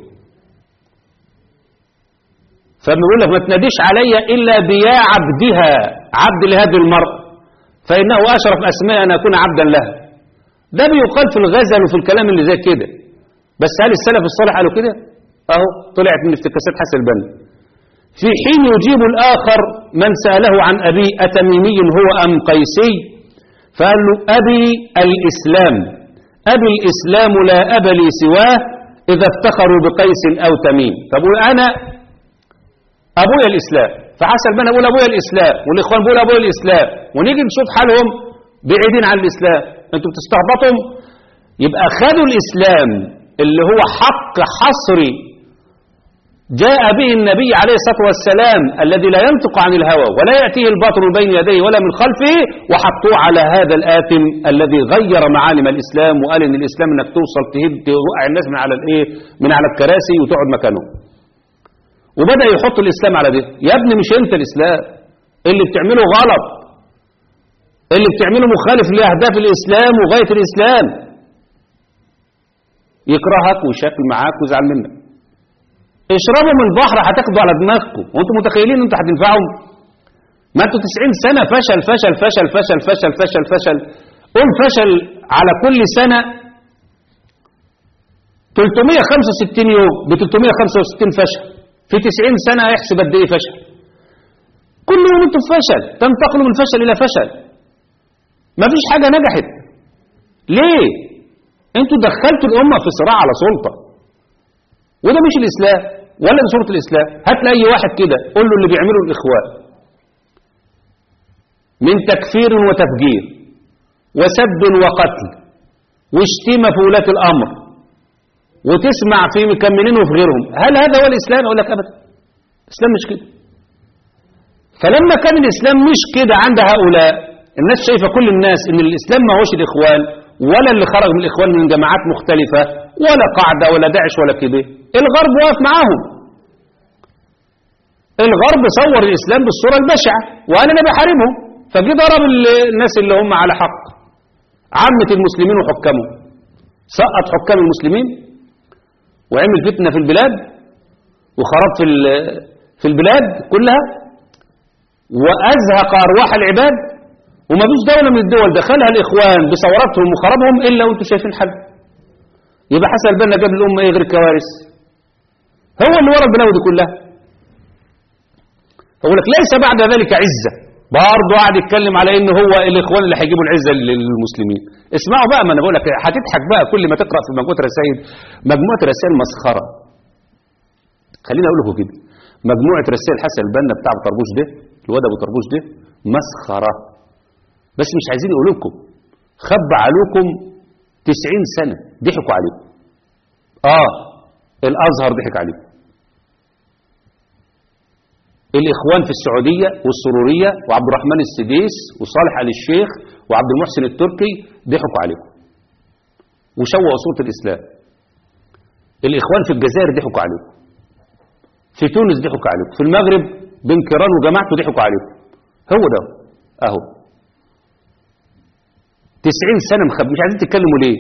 فبيقول لك ما تناديش عليا إلا بيا عبدها عبد لهذه المرء فإنه أشرف أسماء أن أكون عبدا لها ده بيقال في الغزل وفي الكلام اللي زي كده بس هل السلف الصالح قالوا كده اهو طلعت من افتكاسات حسن البنا في حين يجيب الآخر من سأله عن أبي أتميمي هو أم قيسي فقال له أبي الإسلام أبي الإسلام لا أب لي سواه إذا افتخروا بقيس أو تميم طب أنا أبويا الإسلام فحسن البنا بيقول أبويا الإسلام والإخوان بيقول أبويا الإسلام ونيجي نشوف حالهم بعيدين عن الإسلام أنتم بتستهبطوا يبقى خدوا الإسلام اللي هو حق حصري جاء به النبي عليه الصلاة والسلام الذي لا ينطق عن الهوى ولا يأتيه الباطل من بين يديه ولا من خلفه وحطوه على هذا الآثم الذي غير معالم الإسلام وقال إن الإسلام إنك توصل تهد توقع الناس من على الإيه من على الكراسي وتقعد مكانهم وبدأ يحط الإسلام على ده يا ابني مش أنت الإسلام اللي بتعمله غلط اللي بتعمله مخالف لأهداف الإسلام وغاية الإسلام يكرهك ويشاكل معاك ويزعل منك اشربوا من البحر هتاخدوا على دماغكم وانتم متخيلين ان انتوا هتنفعهم ما انتوا 90 سنة فشل فشل فشل فشل فشل فشل فشل قول فشل على كل سنة 365 يوم ب 365 فشل في 90 سنة يحسب قد ايه فشل كل يوم انتوا في فشل تنتقلوا من فشل الى فشل ما فيش حاجة نجحت ليه انتوا دخلتوا الأمة في صراع على سلطة وده مش الإسلام ولا دي صورة الإسلام هات لي أي واحد كده قول له اللي بيعمله الإخوان من تكفير وتفجير وسب وقتل واشتيمة في ولاة الأمر وتسمع في مكملين وفي غيرهم هل هذا هو الإسلام أقول لك أبدا الإسلام مش كده فلما كان الإسلام مش كده عند هؤلاء الناس شايفة كل الناس ان الإسلام ما هوش الإخوان ولا اللي خرج من الإخوان من جماعات مختلفة ولا قاعدة ولا داعش ولا كده الغرب واقف معاهم الغرب صور الإسلام بالصورة البشعة وأنا أنا بحاربهم فجي ضرب ال- الناس اللي هم على حق عامة المسلمين وحكامهم سقط حكام المسلمين وعمل فتنة في البلاد وخرب في ال- في البلاد كلها وأزهق أرواح العباد وما فيش دولة من الدول دخلها الإخوان بثوراتهم وخربهم إلا وأنتم شايفين حل يبقى حسن البنا جاب الأمة إيه غير كوارث هو اللي ورا البلاوي دي كلها يقول لك ليس بعد ذلك عزة برضه قاعد يتكلم على ان هو الاخوان اللي هيجيبوا العزه للمسلمين اسمعوا بقى ما انا بقول لك هتضحك بقى كل ما تقرا في مجموعه رسائل مجموعه رسائل مسخره خليني اقول لكم كده مجموعه رسائل حسن البنا بتاع ابو طربوش ده الواد ابو طربوش ده مسخره بس مش عايزين يقول لكم خب عليكم 90 سنه ضحكوا عليكم اه الازهر ضحك عليكم الإخوان في السعودية والسرورية وعبد الرحمن السديس وصالح آل الشيخ وعبد المحسن التركي ضحكوا عليكم وشوهوا صورة الإسلام الإخوان في الجزائر ضحكوا عليكم في تونس ضحكوا عليكم في المغرب بن كيران وجماعته ضحكوا عليكم هو ده أهو تسعين سنة مخب مش عايزين تتكلموا ليه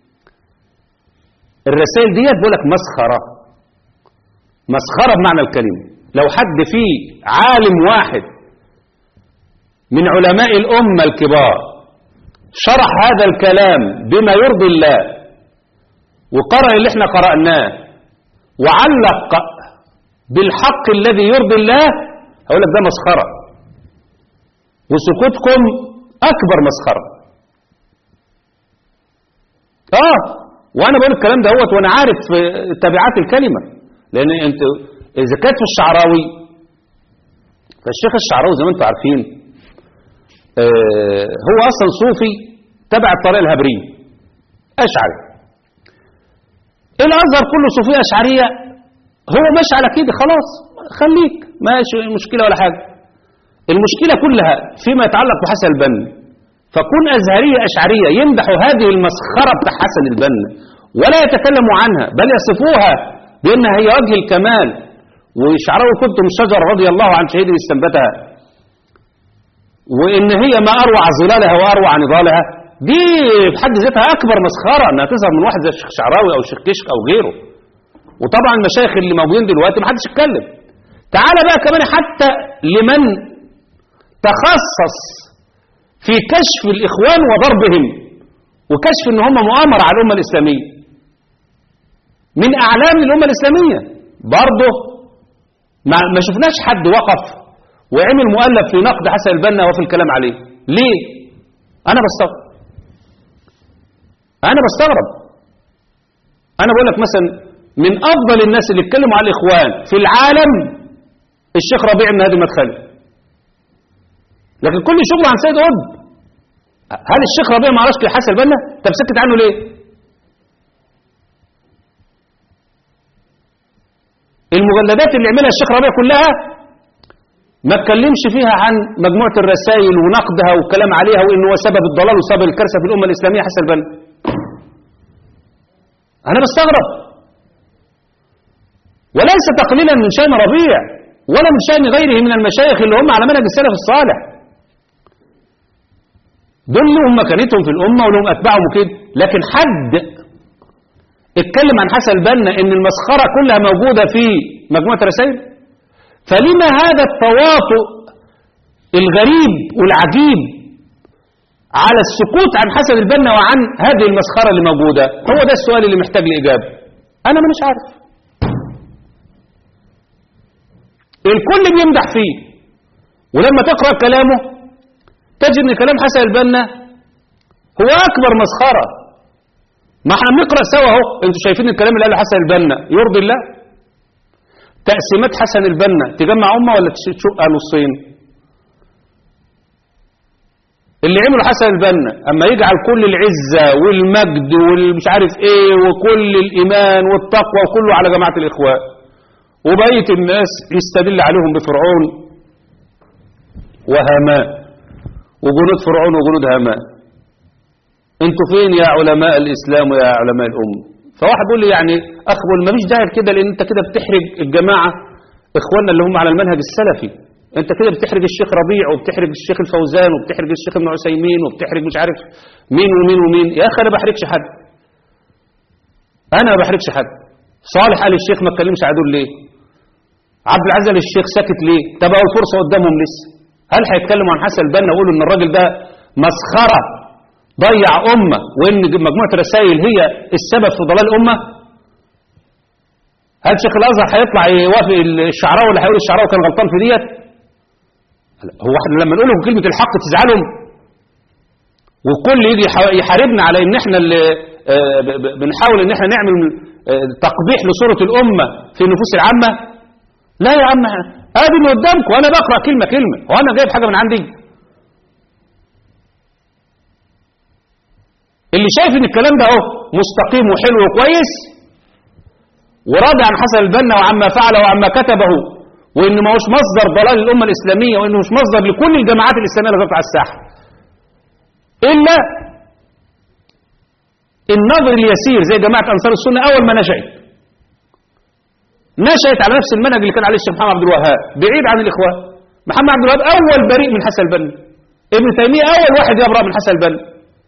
الرسائل ديت بقول لك مسخرة مسخرة بمعنى الكلمة لو حد فيه عالم واحد من علماء الأمة الكبار شرح هذا الكلام بما يرضي الله وقرأ اللي احنا قرأناه وعلق بالحق الذي يرضي الله هقول لك ده مسخرة وسكوتكم أكبر مسخرة آه وأنا بقول الكلام ده هوت وأنا عارف تبعات الكلمة لأن أنت إذا كانت في الشعراوي فالشيخ الشعراوي زي ما أنتم عارفين آه هو أصلا صوفي تبع الطريقة الهبرية أشعري الأزهر كله صوفية أشعرية هو ماشي على كده خلاص خليك ماشي مشكلة ولا حاجة المشكلة كلها فيما يتعلق بحسن البنا فكون أزهرية أشعرية يمدحوا هذه المسخرة بتاع حسن البنا ولا يتكلموا عنها بل يصفوها بأنها هي وجه الكمال وشعراوي كنتم الشجر رضي الله عن شهيد استنبتها وإن هي ما أروع ظلالها وأروع نضالها دي في حد ذاتها أكبر مسخرة أنها تظهر من واحد زي الشيخ شعراوي أو الشيخ كشك أو غيره وطبعا المشايخ اللي موجودين دلوقتي ما حدش يتكلم تعال بقى كمان حتى لمن تخصص في كشف الإخوان وضربهم وكشف ان هم مؤامرة على الأمة الإسلامية من أعلام الأمة الإسلامية برضه ما, ما شفناش حد وقف وعمل مؤلف في نقد حسن البنا وفي الكلام عليه ليه أنا بستغرب أنا بستغرب أنا بقول لك مثلا من أفضل الناس اللي اتكلموا على الإخوان في العالم الشيخ ربيع بن هادي المدخلي لكن كل شغله عن سيد قطب هل الشيخ ربيع ما عرفش حسن البنا طب سكت عنه ليه المجلدات اللي عملها الشيخ ربيع كلها ما اتكلمش فيها عن مجموعة الرسائل ونقدها والكلام عليها وانه هو سبب الضلال وسبب الكارثة في الأمة الإسلامية حسن البنا أنا بستغرب وليس تقليلا من شأن ربيع ولا من شأن غيره من المشايخ اللي هم على منهج السلف الصالح دول لهم مكانتهم في الأمة ولهم أتباعهم وكده لكن حد اتكلم عن حسن البنا ان المسخرة كلها موجودة في مجموعة رسائل فلما هذا التواطؤ الغريب والعجيب على السكوت عن حسن البنا وعن هذه المسخرة اللي موجودة هو ده السؤال اللي محتاج لإجابة أنا مش عارف الكل بيمدح فيه ولما تقرأ كلامه تجد ان كلام حسن البنا هو أكبر مسخرة ما احنا بنقرأ سوا اهو انتوا شايفين الكلام اللي قاله حسن البنا يرضي الله تقسيمات حسن البنا تجمع أمة ولا تشقها نصين اللي عمله حسن البنا اما يجعل كل العزة والمجد والمش عارف ايه وكل الإيمان والتقوى وكله على جماعة الإخوان وبقية الناس يستدل عليهم بفرعون وهامان وجنود فرعون وجنود هامان انتوا فين يا علماء الإسلام ويا علماء الأمة فواحد بيقول لي يعني أخبر ما فيش داعي كده لأن أنت كده بتحرج الجماعة إخواننا اللي هم على المنهج السلفي أنت كده بتحرج الشيخ ربيع وبتحرج الشيخ الفوزان وبتحرج الشيخ ابن عثيمين وبتحرج مش عارف مين ومين ومين يا أخي أنا بحرجش حد أنا ما بحرجش حد صالح قال الشيخ ما اتكلمش عدول ليه عبد العزيز الشيخ ساكت ليه طب اهو الفرصة قدامهم لسه هل هيتكلموا عن حسن البنا ويقولوا ان الراجل ده مسخرة ضيع أمة وإن مجموعة رسائل هي السبب في ضلال الأمة هل شيخ الأزهر هيطلع يوافق الشعراوي اللي هيقول الشعراوي كان غلطان في ديت هو احنا لما نقول لهم كلمة الحق تزعلهم والكل يجي يحاربنا على ان احنا اللي بنحاول ان احنا نعمل تقبيح لصورة الأمة في النفوس العامة لا يا عم ادي من قدامكم وانا بقرا كلمه كلمه هو انا جايب حاجه من عندي اللي شايف ان الكلام ده اهو مستقيم وحلو وكويس وراضي عن حسن البنا وعما فعل وعما كتبه وإن ما هوش مصدر ضلال الأمة الإسلامية وإنه مش مصدر لكل الجماعات الإسلامية اللي تطلع على الساحة إلا النظر اليسير زي جماعة أنصار السنة أول ما نشأت نشأت على نفس المنهج اللي كان عليه الشيخ محمد عبد الوهاب بعيد عن الإخوان محمد عبد الوهاب أول بريء من حسن البنا ابن تيمية أول واحد يبرأ من حسن البنا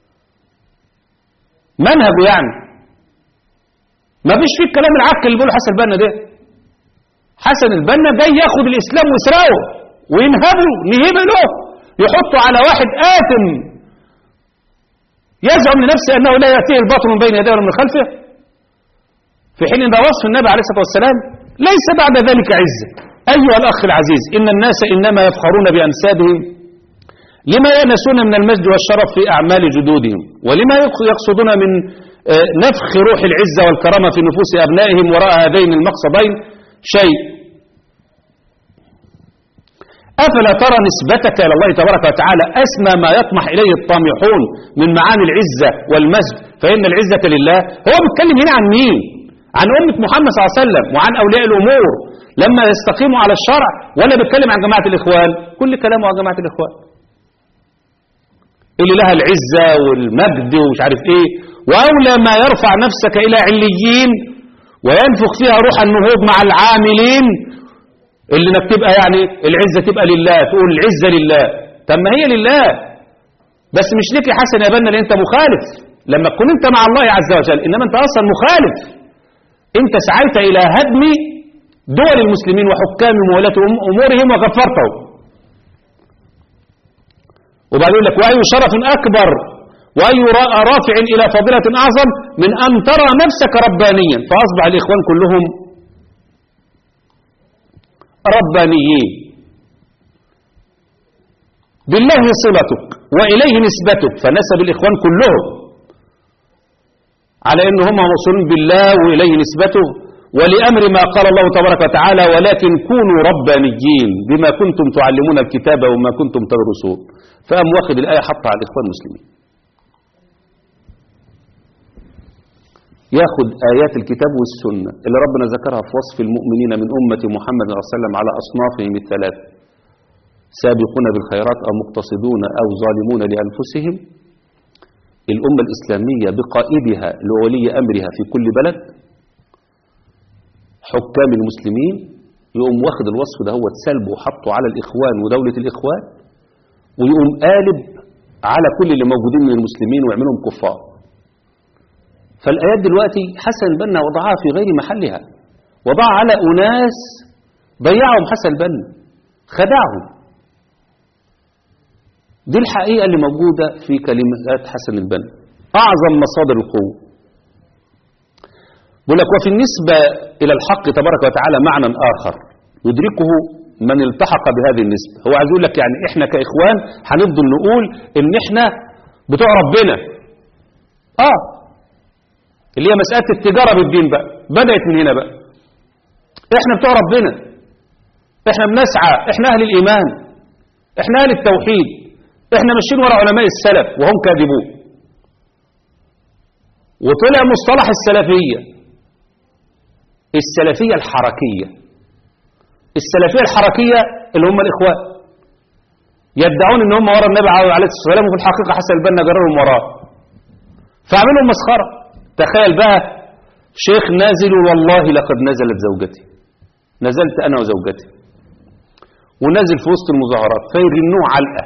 منهجه يعني ما فيش فيه الكلام العك اللي بيقوله حسن البنا ده حسن البنا جاي ياخد الإسلام ويسرقه وينهبه نهبه له يحطه على واحد آثم يزعم لنفسه أنه لا يأتيه الباطل من بين يديه ولا من خلفه في حين أن وصف النبي عليه الصلاة والسلام ليس بعد ذلك عزة أيها الأخ العزيز إن الناس إنما يفخرون بأنسابهم لما ينسون من المجد والشرف في أعمال جدودهم ولما يقصدون من آه، نفخ روح العزة والكرامة في نفوس أبنائهم وراء هذين المقصدين شيء أفلا ترى نسبتك إلى الله تبارك وتعالى أسمى ما يطمح إليه الطامحون من معاني العزة والمجد فإن العزة لله هو بيتكلم هنا عن مين عن أمة محمد صلى الله عليه وسلم وعن أولياء الأمور لما يستقيموا على الشرع ولا بيتكلم عن جماعة الإخوان كل كلامه عن جماعة الإخوان اللي لها العزة والمجد ومش عارف ايه وأولى ما يرفع نفسك إلى عليين وينفخ فيها روح النهوض مع العاملين اللي انك تبقى يعني العزة تبقى لله تقول العزة لله طب ما هي لله بس مش ليك يا حسن يا بنا لان انت مخالف لما تكون انت مع الله عز وجل انما انت اصلا مخالف انت سعيت الى هدم دول المسلمين وحكامهم وولاة امورهم وغفرتهم وبعدين يقول لك واي شرف اكبر واي را- رافع الى فضيلة اعظم من ان ترى نفسك ربانيا فاصبح الاخوان كلهم ربانيين بالله صلتك وإليه نسبتك فنسب الإخوان كلهم على أن هم موصولون بالله وإليه نسبته ولأمر ما قال الله تبارك وتعالى ولكن كونوا ربانيين بما كنتم تعلمون الكتاب وما كنتم تدرسون فأم واخد الآية حطها على الإخوان المسلمين ياخد آيات الكتاب والسنة اللي ربنا ذكرها في وصف المؤمنين من أمة محمد صلى الله عليه وسلم على أصنافهم الثلاث سابقون بالخيرات أو مقتصدون أو ظالمون لأنفسهم الأمة الإسلامية بقائدها لولي أمرها في كل بلد حكام المسلمين يقوم واخد الوصف ده هو سلبه وحطه على الإخوان ودولة الإخوان ويقوم قالب على كل اللي موجودين من المسلمين ويعملهم كفار فالآيات دلوقتي حسن البنا وضعها في غير محلها وضعها على أناس ضيعهم حسن البنا خدعهم دي الحقيقة اللي موجودة في كلمات حسن البنا أعظم مصادر القوة بقول لك وفي النسبة إلى الحق تبارك وتعالى معنى آخر يدركه من التحق بهذه النسبة هو عايز يقول لك يعني إحنا كإخوان هنفضل نقول إن إحنا بتوع ربنا آه اللي هي مسألة التجارة بالدين بقى بدأت من هنا بقى احنا بتوع ربنا احنا بنسعى احنا اهل الايمان احنا اهل التوحيد احنا ماشيين ورا علماء السلف وهم كاذبون وطلع مصطلح السلفية السلفية الحركية السلفية الحركية اللي هم الإخوان يدعون ان هم ورا النبي عليه الصلاة والسلام وفي الحقيقة حسن البنا جررهم وراه فعملهم مسخرة تخيل بقى شيخ نازل والله لقد نزلت زوجتي نزلت أنا وزوجتي ونازل في وسط المظاهرات فيرنوه علقة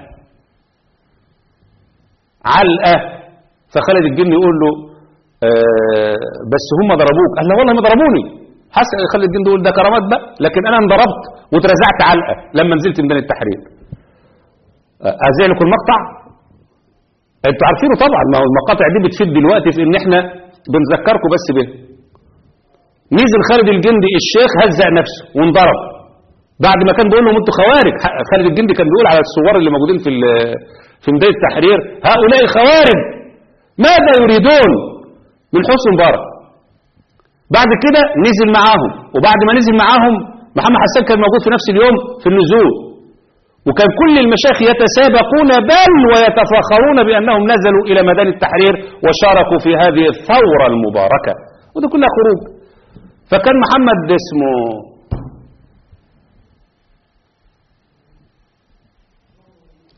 علقة فخالد الجن يقول له آه بس هم ضربوك قال له والله ما ضربوني حسن خالد الجن يقول ده كرامات بقى لكن أنا انضربت واترزعت علقة لما نزلت ميدان التحرير آه، أذيع لكم المقطع انتوا عارفينه طبعا ما هو المقاطع دي بتفيد دلوقتي في ان احنا بنذكركم بس به نزل خالد الجندي الشيخ هزق نفسه وانضرب بعد ما كان بيقول لهم انتوا خوارج ح- خالد الجندي كان بيقول على الثوار اللي موجودين في ال- في ميدان التحرير هؤلاء خوارج ماذا يريدون من حسن مبارك بعد كده نزل معاهم وبعد ما نزل معاهم محمد حسان كان موجود في نفس اليوم في النزول وكان كل المشايخ يتسابقون بل ويتفاخرون بأنهم نزلوا إلى ميدان التحرير وشاركوا في هذه الثورة المباركة وده كلها خروج فكان محمد اسمه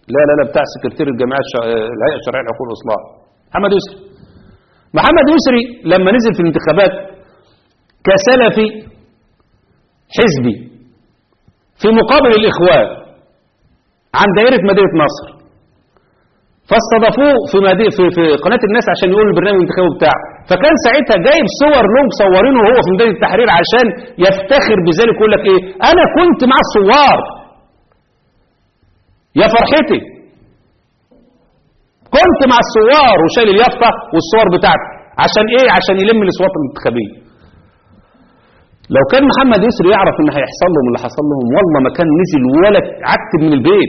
لا لا لا بتاع سكرتير الجمعيه الش... الهيئه الشرعيه لحقوق الاصلاح محمد يسري محمد يسري لما نزل في الانتخابات كسلفي حزبي في مقابل الاخوان عن دائره مدينه نصر فاستضافوه في, مدي... في في قناه الناس عشان يقول البرنامج الانتخابي بتاعه فكان ساعتها جايب صور له مصورينه وهو في ميدان التحرير عشان يفتخر بذلك يقول لك ايه انا كنت مع الثوار يا فرحتي كنت مع الثوار وشايل اليافطه والصور بتاعتي عشان ايه عشان يلم الاصوات الانتخابيه لو كان محمد يسري يعرف ان هيحصل لهم اللي حصل لهم والله ما كان نزل ولا عتب من البيت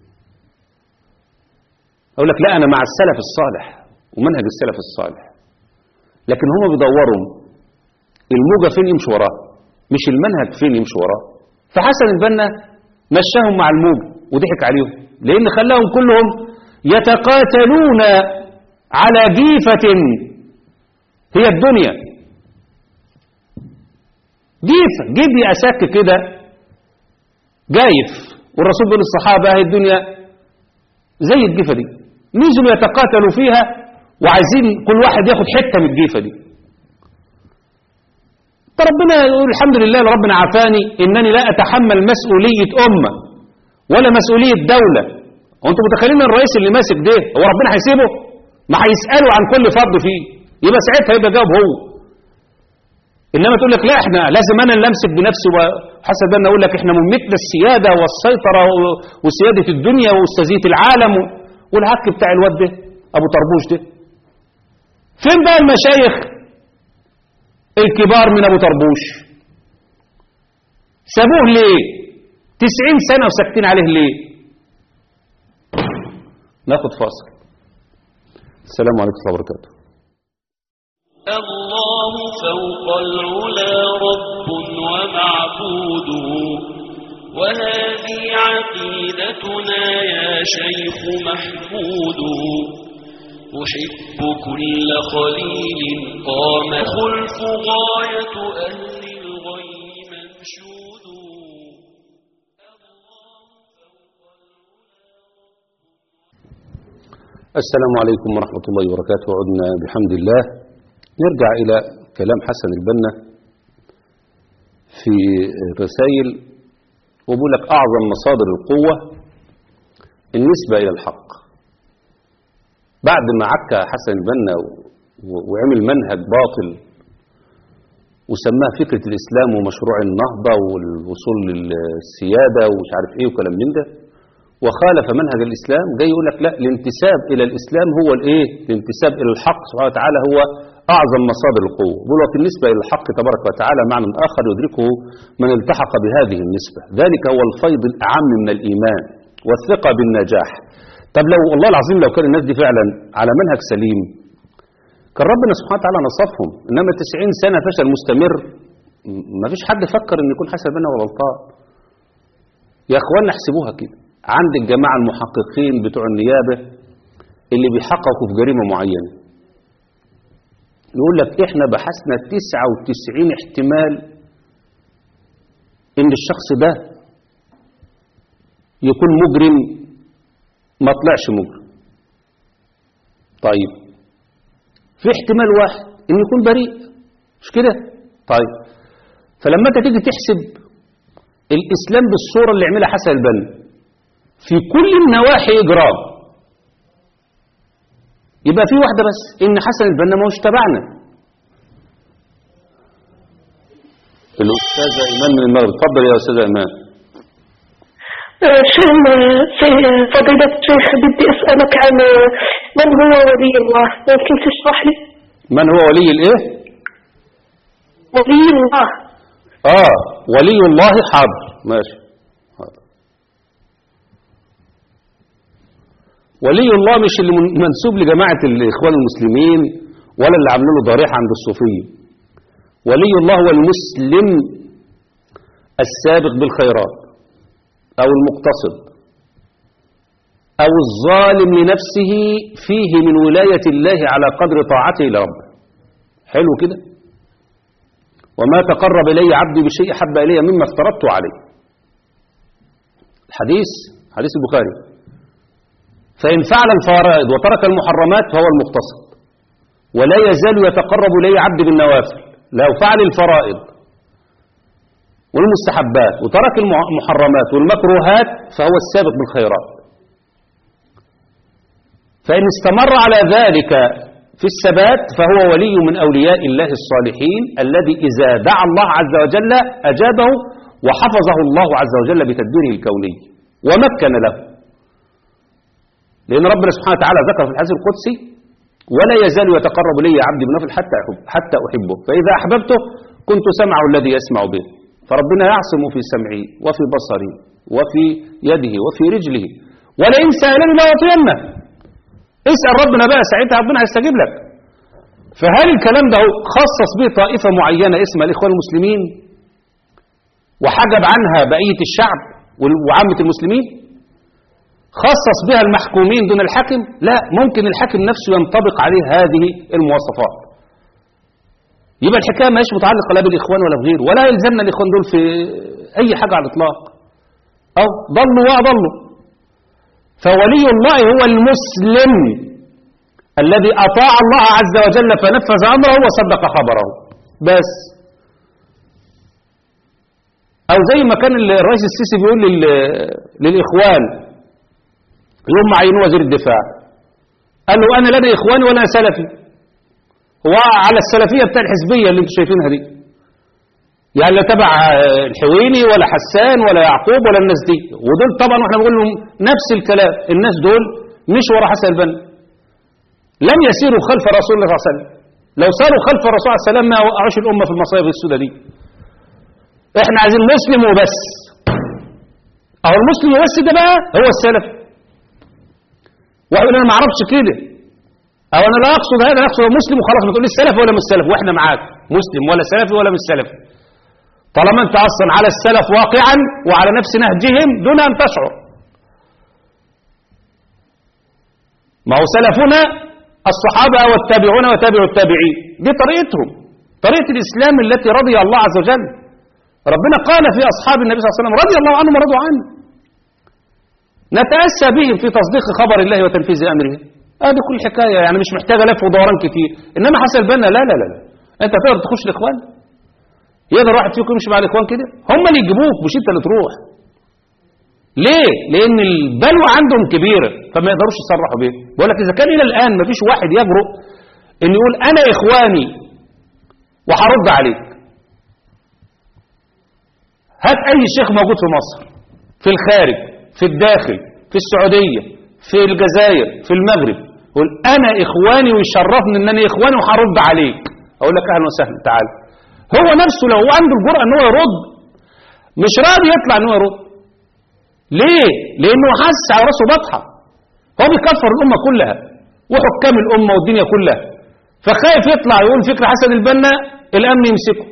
اقول لك لا انا مع السلف الصالح ومنهج السلف الصالح لكن هم بيدوروا الموجه فين يمشي وراه مش المنهج فين يمشي وراه فحسن البنا مشاهم مع الموج وضحك عليهم لان خلاهم كلهم يتقاتلون على جيفة هي الدنيا جيفة جيب لي أسك كده جايف والرسول بيقول للصحابة هي الدنيا زي الجيفة دي نزلوا يتقاتلوا فيها وعايزين كل واحد ياخد حتة من الجيفة دي ربنا يقول الحمد لله ربنا عافاني انني لا اتحمل مسؤولية امة ولا مسؤولية دولة وانتم متخيلين ان الرئيس اللي ماسك ده هو ربنا هيسيبه ما هيسأله عن كل فرد فيه يبقى ساعتها يبقى جاوب هو انما تقول لك لا احنا لازم انا اللي امسك بنفسي وحسب ان اقول لك احنا ممتنا السيادة والسيطرة وسيادة الدنيا واستاذية العالم والعك بتاع الواد ده ابو طربوش ده فين بقى المشايخ الكبار من ابو طربوش سابوه ليه تسعين سنة وساكتين عليه ليه ناخد فاصل السلام عليكم ورحمة الله وبركاته
الله فوق العلا رب ومعبود وهذه عقيدتنا يا شيخ محمود أحب كل خليل قام خلف غاية أهل الغي منشود
السلام عليكم ورحمة الله وبركاته عدنا بحمد الله نرجع إلى كلام حسن البنا في رسائل وبقول لك أعظم مصادر القوة النسبة إلى الحق بعد ما عكى حسن البنا وعمل منهج باطل وسماه فكرة الإسلام ومشروع النهضة والوصول للسيادة ومش عارف إيه وكلام من ده وخالف منهج الإسلام جاي يقول لك لا الانتساب إلى الإسلام هو الإيه الانتساب إلى الحق سبحانه وتعالى هو أعظم مصادر القوة بيقول بالنسبة إلى الحق تبارك وتعالى معنى آخر يدركه من التحق بهذه النسبة ذلك هو الفيض الأعم من الإيمان والثقة بالنجاح طب لو والله العظيم لو كان الناس دي فعلا على منهج سليم كان ربنا سبحانه وتعالى نصفهم إنما 90 سنة فشل مستمر ما فيش حد فكر إن يكون حسن بنا ولا غلطان يا إخوانا احسبوها كده عند الجماعة المحققين بتوع النيابة اللي بيحققوا في جريمة معينة يقول لك احنا بحثنا 99 احتمال ان الشخص ده يكون مجرم ما طلعش مجرم طيب في احتمال واحد ان يكون بريء مش كده طيب فلما انت تيجي تحسب الاسلام بالصورة اللي عملها حسن البنا في كل النواحي اجرام يبقى في واحدة بس ان حسن البنا ما هوش تبعنا الأستاذة إيمان من المغرب اتفضل يا أستاذة إيمان
شيخ فضيلة الشيخ بدي أسألك عن من هو ولي الله ممكن تشرح لي
من هو ولي الإيه؟
ولي الله
آه ولي الله حاضر ماشي حاضر ولي الله مش اللي من- منسوب لجماعة الإخوان المسلمين ولا اللي عاملين له ضريح عند الصوفية ولي الله هو المسلم السابق بالخيرات أو المقتصد أو الظالم لنفسه فيه من ولاية الله على قدر طاعته لربه حلو كده وما تقرب إلي عبدي بشيء حب إلي مما افترضت عليه الحديث حديث البخاري فإن فعل الفرائض وترك المحرمات فهو المقتصد ولا يزال يتقرب إليه عبد بالنوافل لو فعل الفرائض والمستحبات وترك المحرمات والمكروهات فهو السابق بالخيرات فإن استمر على ذلك في الثبات فهو ولي من أولياء الله الصالحين الذي إذا دعا الله عز وجل أجابه وحفظه الله عز وجل بتدبيره الكوني ومكن له لأن ربنا سبحانه وتعالى ذكر في الحديث القدسي ولا يزال يتقرب لي عبدي بنفل حتى أحب حتى أحبه فإذا أحببته كنت سمعه الذي يسمع به فربنا يعصم في سمعه وفي بصره وفي يده وفي رجله ولئن سألني لأعطينه اسأل ربنا بقى ساعتها ربنا هيستجيب لك فهل الكلام ده خصص به طائفة معينة اسمها الإخوان المسلمين وحجب عنها بقية الشعب وعامة المسلمين خصص بها المحكومين دون الحاكم لا ممكن الحاكم نفسه ينطبق عليه هذه المواصفات يبقى الحكاية مش متعلقة لا بالإخوان ولا بغيره ولا يلزمنا الإخوان دول في أي حاجة على الإطلاق أو ضلوا وأضلوا فولي الله هو المسلم الذي أطاع الله عز وجل فنفذ أمره وصدق خبره بس أو زي ما كان الرئيس السيسي بيقول للإخوان يوم عينوه وزير الدفاع قال له أنا لا إخواني ولا سلفي هو على السلفية بتاع الحزبية اللي انتم شايفينها دي يعني لا تبع الحويني ولا حسان ولا يعقوب ولا الناس دي ودول طبعا واحنا بنقول لهم نفس الكلام الناس دول مش ورا حسن البنا لم يسيروا خلف رسول الله صلى الله عليه وسلم لو ساروا خلف الرسول صلى الله عليه وسلم ما وقعوش الأمة في المصايب السوداء دي احنا عايزين مسلم وبس اهو المسلم وبس ده بقى هو السلف واحد يقول انا ما اعرفش كده او انا لا اقصد هذا انا اقصد مسلم وخلاص ما تقوليش السلف ولا مش السلف واحنا معاك مسلم ولا سلفي ولا مش سلفي طالما انت اصلا على السلف واقعا وعلى نفس نهجهم دون ان تشعر ما هو سلفنا الصحابة والتابعون وتابع التابعين دي طريقتهم طريقة الإسلام التي رضي الله عز وجل ربنا قال في أصحاب النبي صلى الله عليه وسلم رضي الله عنهم ورضوا عنه نتأسى بهم في تصديق خبر الله وتنفيذ أمره هذه كل حكاية يعني مش محتاجة لف ودوران كتير إنما حسن البنا لا لا لا, لا. أنت تقدر تخش الإخوان يقدر واحد فيكم يمشي مع الإخوان كده هم اللي يجيبوك مش أنت اللي تروح ليه؟ لأن البلوى عندهم كبيرة فما يقدروش يصرحوا بيه بقول لك إذا كان إلى الآن ما فيش واحد يجرؤ إن يقول أنا إخواني وهرد عليك هات أي شيخ موجود في مصر في الخارج في الداخل في السعودية في الجزائر في المغرب قول أنا إخواني ويشرفني إن أنا إخواني وهرد عليك أقول لك أهلا وسهلا تعال هو نفسه لو عنده الجرأة إن هو يرد مش راضي يطلع إن هو يرد ليه؟ لأنه حس على راسه بطحة هو بيكفر الأمة كلها وحكام الأمة والدنيا كلها فخايف يطلع يقول فكر حسن البنا الأمن يمسكه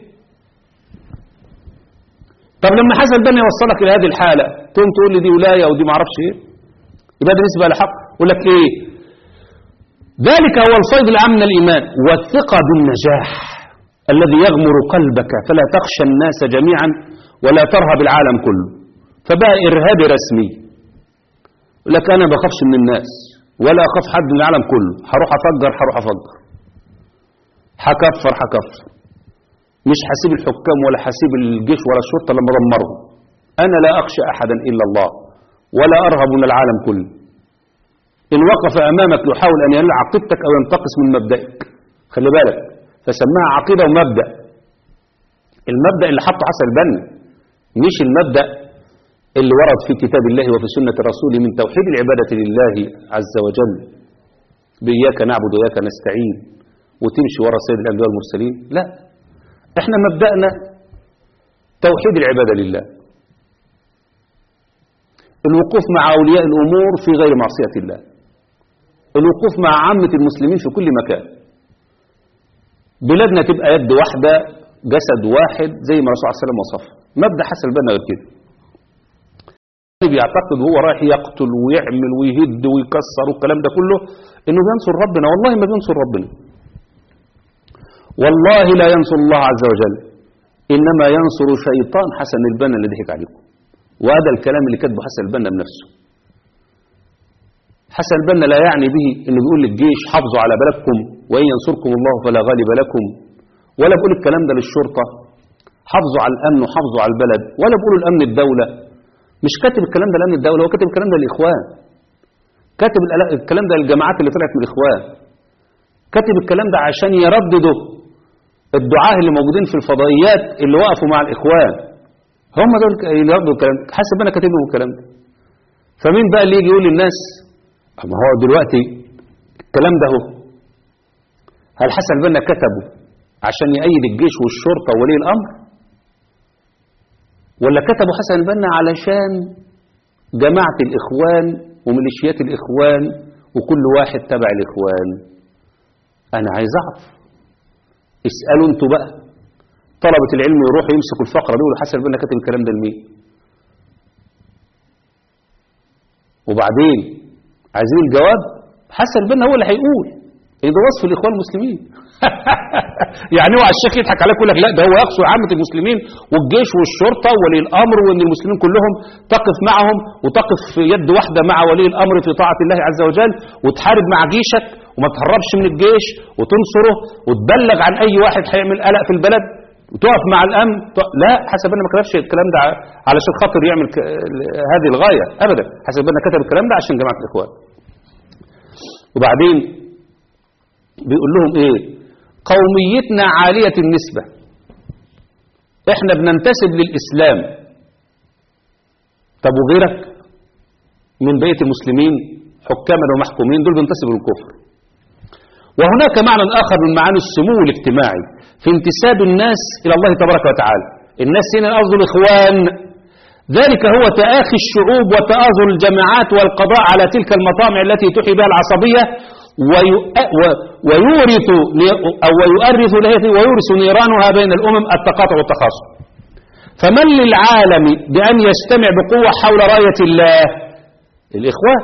طب لما حسن البنا يوصلك إلى هذه الحالة تقوم تقول لي دي ولاية ودي معرفش إيه يبقى ده نسبة لحق يقول لك إيه ذلك هو الفيض العام من الإيمان والثقة بالنجاح الذي يغمر قلبك فلا تخشى الناس جميعا ولا ترهب العالم كله فبقى إرهابي رسمي يقول لك أنا بخافش من الناس ولا أخاف حد من العالم كله هروح أفجر هروح أفجر هكفر هكفر مش حسيب الحكام ولا حسيب الجيش ولا الشرطة لما دمرهم أنا لا أخشى أحدا إلا الله ولا أرهب من العالم كله إن وقف أمامك يحاول أن ينلع عقيدتك أو ينتقص من مبدئك خلي بالك فسماها عقيدة ومبدأ المبدأ اللي حطه حسن البنا مش المبدأ اللي ورد في كتاب الله وفي سنة رسوله من توحيد العبادة لله عز وجل بإياك نعبد وإياك نستعين وتمشي ورا سيد الأنبياء والمرسلين لا احنا مبدأنا توحيد العبادة لله الوقوف مع أولياء الأمور في غير معصية الله الوقوف مع عامة المسلمين في كل مكان بلادنا تبقى يد واحدة جسد واحد زي ما الرسول صلى الله عليه وسلم وصفه مبدأ حسن البنا غير كده بيعتقد هو رايح يقتل ويعمل ويهد ويكسر والكلام ده كله انه بينصر ربنا والله ما بينصر ربنا والله لا ينصر الله عز وجل انما ينصر شيطان حسن البنا اللي ضحك عليكم وهذا الكلام اللي كاتبه حسن البنا بنفسه حسن البنا لا يعني به انه بيقول للجيش حافظوا على بلدكم وان ينصركم الله فلا غالب لكم ولا بيقول الكلام ده للشرطه حافظوا على الامن وحافظوا على البلد ولا بيقولوا الامن الدوله مش كاتب الكلام ده لامن الدوله هو كاتب الكلام ده للاخوان كاتب الألا- الكلام ده للجماعات اللي طلعت من الاخوان كاتب الكلام ده عشان يرددوا الدعاه اللي موجودين في الفضائيات اللي وقفوا مع الاخوان هم دول اللي يردوا الكلام ده حسب انا كاتب لهم الكلام ده فمين بقى اللي يجي يقول للناس ما هو دلوقتي الكلام ده هو هل حسن البنا كتبه عشان يأيد الجيش والشرطة وولي الأمر ولا كتبه حسن البنا علشان جماعة الإخوان وميليشيات الإخوان وكل واحد تبع الإخوان أنا عايز أعرف اسألوا انتوا بقى طلبة العلم يروحوا يمسكوا الفقرة دي ويقولوا حسن البنا كتب الكلام ده لمين وبعدين عايزين الجواب حسن البنا هو اللي هيقول إيه ده وصف الإخوان المسلمين يعني هو على الشيخ يضحك عليك يقول لك لا ده هو يقصد عامة المسلمين والجيش والشرطة وولي الأمر وأن المسلمين كلهم تقف معهم وتقف يد واحدة مع ولي الأمر في طاعة الله عز وجل وتحارب مع جيشك وما تهربش من الجيش وتنصره وتبلغ عن أي واحد هيعمل قلق في البلد وتقف مع الأمن ت- لا حسب أنا ما كتبش الكلام ده ع- علشان خاطر يعمل ك... هذه الغاية أبدا حسب أنا كتب الكلام ده عشان جماعة الإخوان وبعدين بيقول لهم ايه قوميتنا عالية النسبة احنا بننتسب للإسلام طب وغيرك من بيت المسلمين حكاما ومحكومين دول بينتسبوا للكفر وهناك معنى آخر من معاني السمو الاجتماعي في انتساب الناس إلى الله تبارك وتعالى الناس هنا قصد الإخوان ذلك هو تآخي الشعوب وتآزر الجماعات والقضاء على تلك المطامع التي تحيي بها العصبية ويؤ- و- ويورث ني- أو ويؤرث لها ويورث نيرانها بين الأمم التقاطع والتخاصم فمن للعالم بأن يجتمع بقوة حول راية الله الإخوان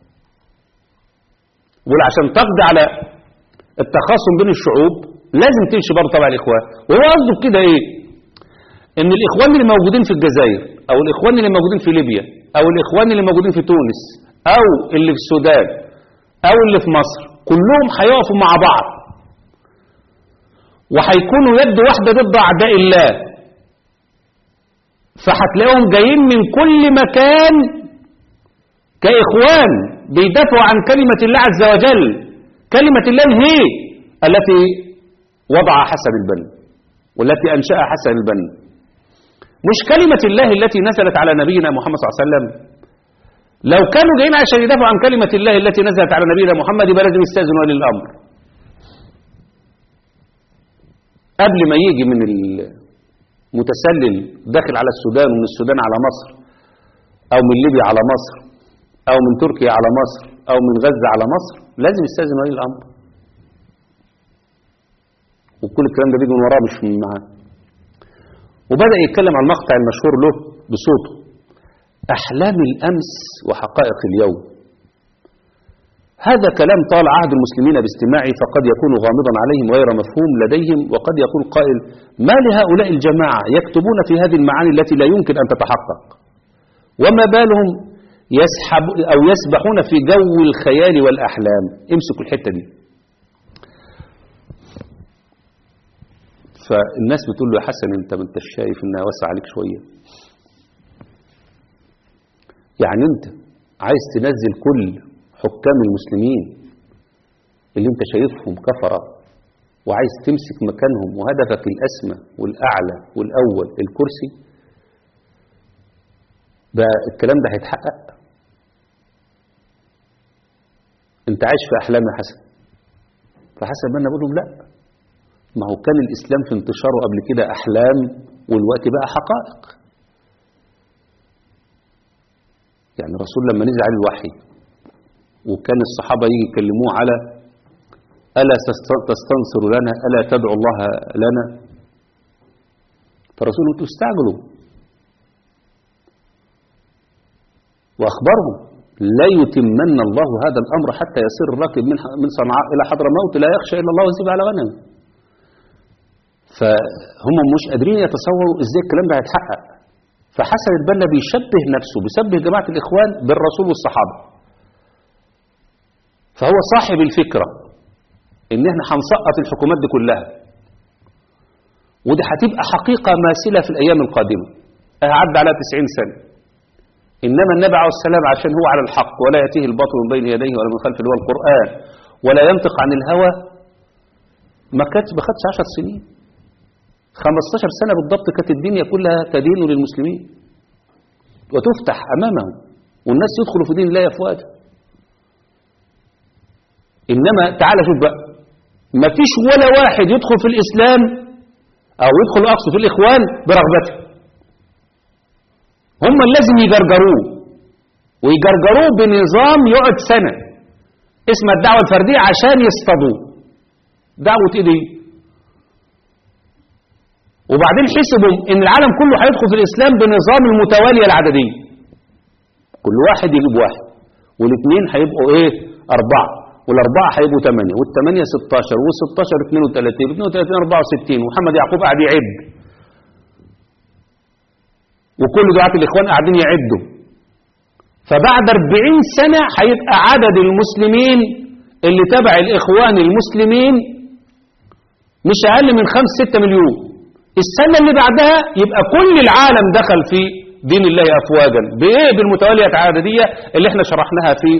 يقول عشان تقضي على التخاصم بين الشعوب لازم تمشي برضه تبع الإخوان وهو قصده كده إيه ان الاخوان اللي موجودين في الجزائر او الاخوان اللي موجودين في ليبيا او الاخوان اللي موجودين في تونس او اللي في السودان او اللي في مصر كلهم هيقفوا مع بعض وهيكونوا يد واحدة ضد اعداء الله فهتلاقيهم جايين من كل مكان كاخوان بيدافعوا عن كلمة الله عز وجل كلمة الله هي التي وضع حسن البنا والتي انشأها حسن البنا مش كلمة الله التي نزلت على نبينا محمد صلى الله عليه وسلم لو كانوا جايين عشان يدافعوا عن كلمة الله التي نزلت على نبينا محمد يبقى لازم يستأذنوا ولي الأمر قبل ما يجي من المتسلل داخل على السودان ومن السودان على مصر أو من ليبيا على مصر أو من تركيا على مصر أو من غزة على مصر لازم يستأذن ولي الأمر وكل الكلام ده بيجي من وراه مش من معاه وبدأ يتكلم عن المقطع المشهور له بصوته أحلام الأمس وحقائق اليوم هذا كلام طال عهد المسلمين باستماعه فقد يكون غامضا عليهم غير مفهوم لديهم وقد يقول قائل ما لهؤلاء الجماعة يكتبون في هذه المعاني التي لا يمكن أن تتحقق وما بالهم يسحب أو يسبحون في جو الخيال والأحلام امسكوا الحتة دي فالناس بتقول له يا حسن انت ما انتش شايف انها واسع عليك شويه يعني انت عايز تنزل كل حكام المسلمين اللي انت شايفهم كفرة وعايز تمسك مكانهم وهدفك الأسمى والأعلى والأول الكرسي بقى الكلام ده هيتحقق انت عايش في أحلام يا حسن فحسن ما انا بقول لهم لا ما هو كان الإسلام في انتشاره قبل كده أحلام والوقت بقى حقائق يعني الرسول لما نزل عليه الوحي وكان الصحابة يجي يكلموه على ألا تستنصر لنا ألا تدعو الله لنا فالرسول قلت استعجلوا وأخبرهم لا يتمن الله هذا الأمر حتى يصير الراكب من من صنعاء إلى حضر موت لا يخشى إلا الله ويسيب على غنمه فهم مش قادرين يتصوروا ازاي الكلام ده هيتحقق فحسن البنا بيشبه نفسه بيشبه جماعة الإخوان بالرسول والصحابة فهو صاحب الفكرة ان احنا هنسقط الحكومات دي كلها ودي هتبقى حقيقة ماثلة في الأيام القادمة هعد على 90 سنة إنما النبي عليه السلام عشان هو على الحق ولا يأتيه الباطل من بين يديه ولا من خلفه اللي هو القرآن ولا ينطق عن الهوى ما كانتش ما خدش 10 سنين 15 سنة بالضبط كانت الدنيا كلها تدين للمسلمين وتفتح أمامهم والناس يدخلوا في دين الله أفواجا إنما تعال شوف بقى ما فيش ولا واحد يدخل في الإسلام أو يدخل أقصد في الإخوان برغبته هم لازم يجرجروه ويجرجروه بنظام يقعد سنة اسمها الدعوة الفردية عشان يصطادوه دعوة ايه دي وبعدين حسبوا ان العالم كله هيدخل في الاسلام بنظام المتوالية العددية كل واحد يجيب واحد والاثنين هيبقوا ايه اربعة والاربعة هيبقوا ثمانية والثمانية 16 وال16 32 32 64 ومحمد يعقوب قاعد يعد وكل دعاة الإخوان قاعدين يعدوا فبعد 40 سنة هيبقى عدد المسلمين اللي تبع الإخوان المسلمين مش أقل من 5-6 مليون السنة اللي بعدها يبقى كل العالم دخل في دين الله أفواجا بإيه بالمتوالية العددية اللي احنا شرحناها في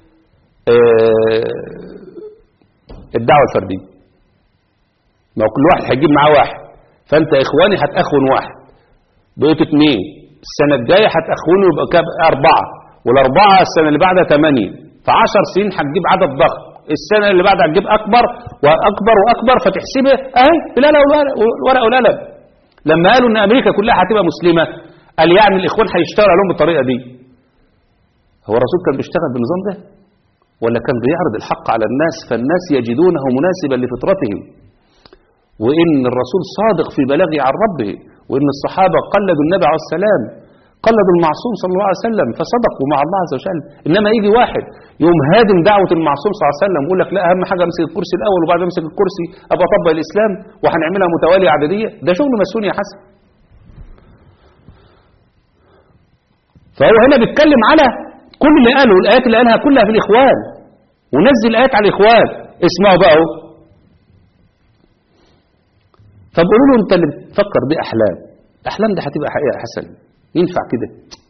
آه الدعوة الفردية ما هو كل واحد هيجيب معاه واحد فأنت إخواني هتأخون واحد بقيت اثنين السنة الجاية هتأخونه يبقى كام أربعة والأربعة السنة اللي بعدها ثمانية في عشر سنين هتجيب عدد ضخم السنة اللي بعدها هتجيب أكبر وأكبر وأكبر فتحسبها أهي بالقلم والورقة والقلم لما قالوا إن أمريكا كلها هتبقى مسلمة قال يعني الإخوان هيشتغل عليهم بالطريقة دي هو الرسول كان بيشتغل بالنظام ده ولا كان بيعرض الحق على الناس فالناس يجدونه مناسبا لفطرتهم وإن الرسول صادق في بلاغه عن ربه وإن الصحابة قلدوا النبي عليه السلام قلدوا المعصوم صلى الله عليه وسلم فصدقوا مع الله عز وجل إنما يجي واحد يوم هادم دعوة المعصوم صلى الله عليه وسلم يقول لك لا أهم حاجة أمسك الكرسي الأول وبعد ما أمسك الكرسي أبقى أطبق الإسلام وهنعملها متوالية عددية ده شغل مسؤول يا حسن فهو هنا بيتكلم على كل اللي قاله الآيات اللي قالها كلها في الإخوان ونزل آيات على الإخوان اسمعوا بقى اهو طب قولوا له انت اللي بتفكر دي احلام الاحلام دي هتبقى حقيقه حسن ينفع كده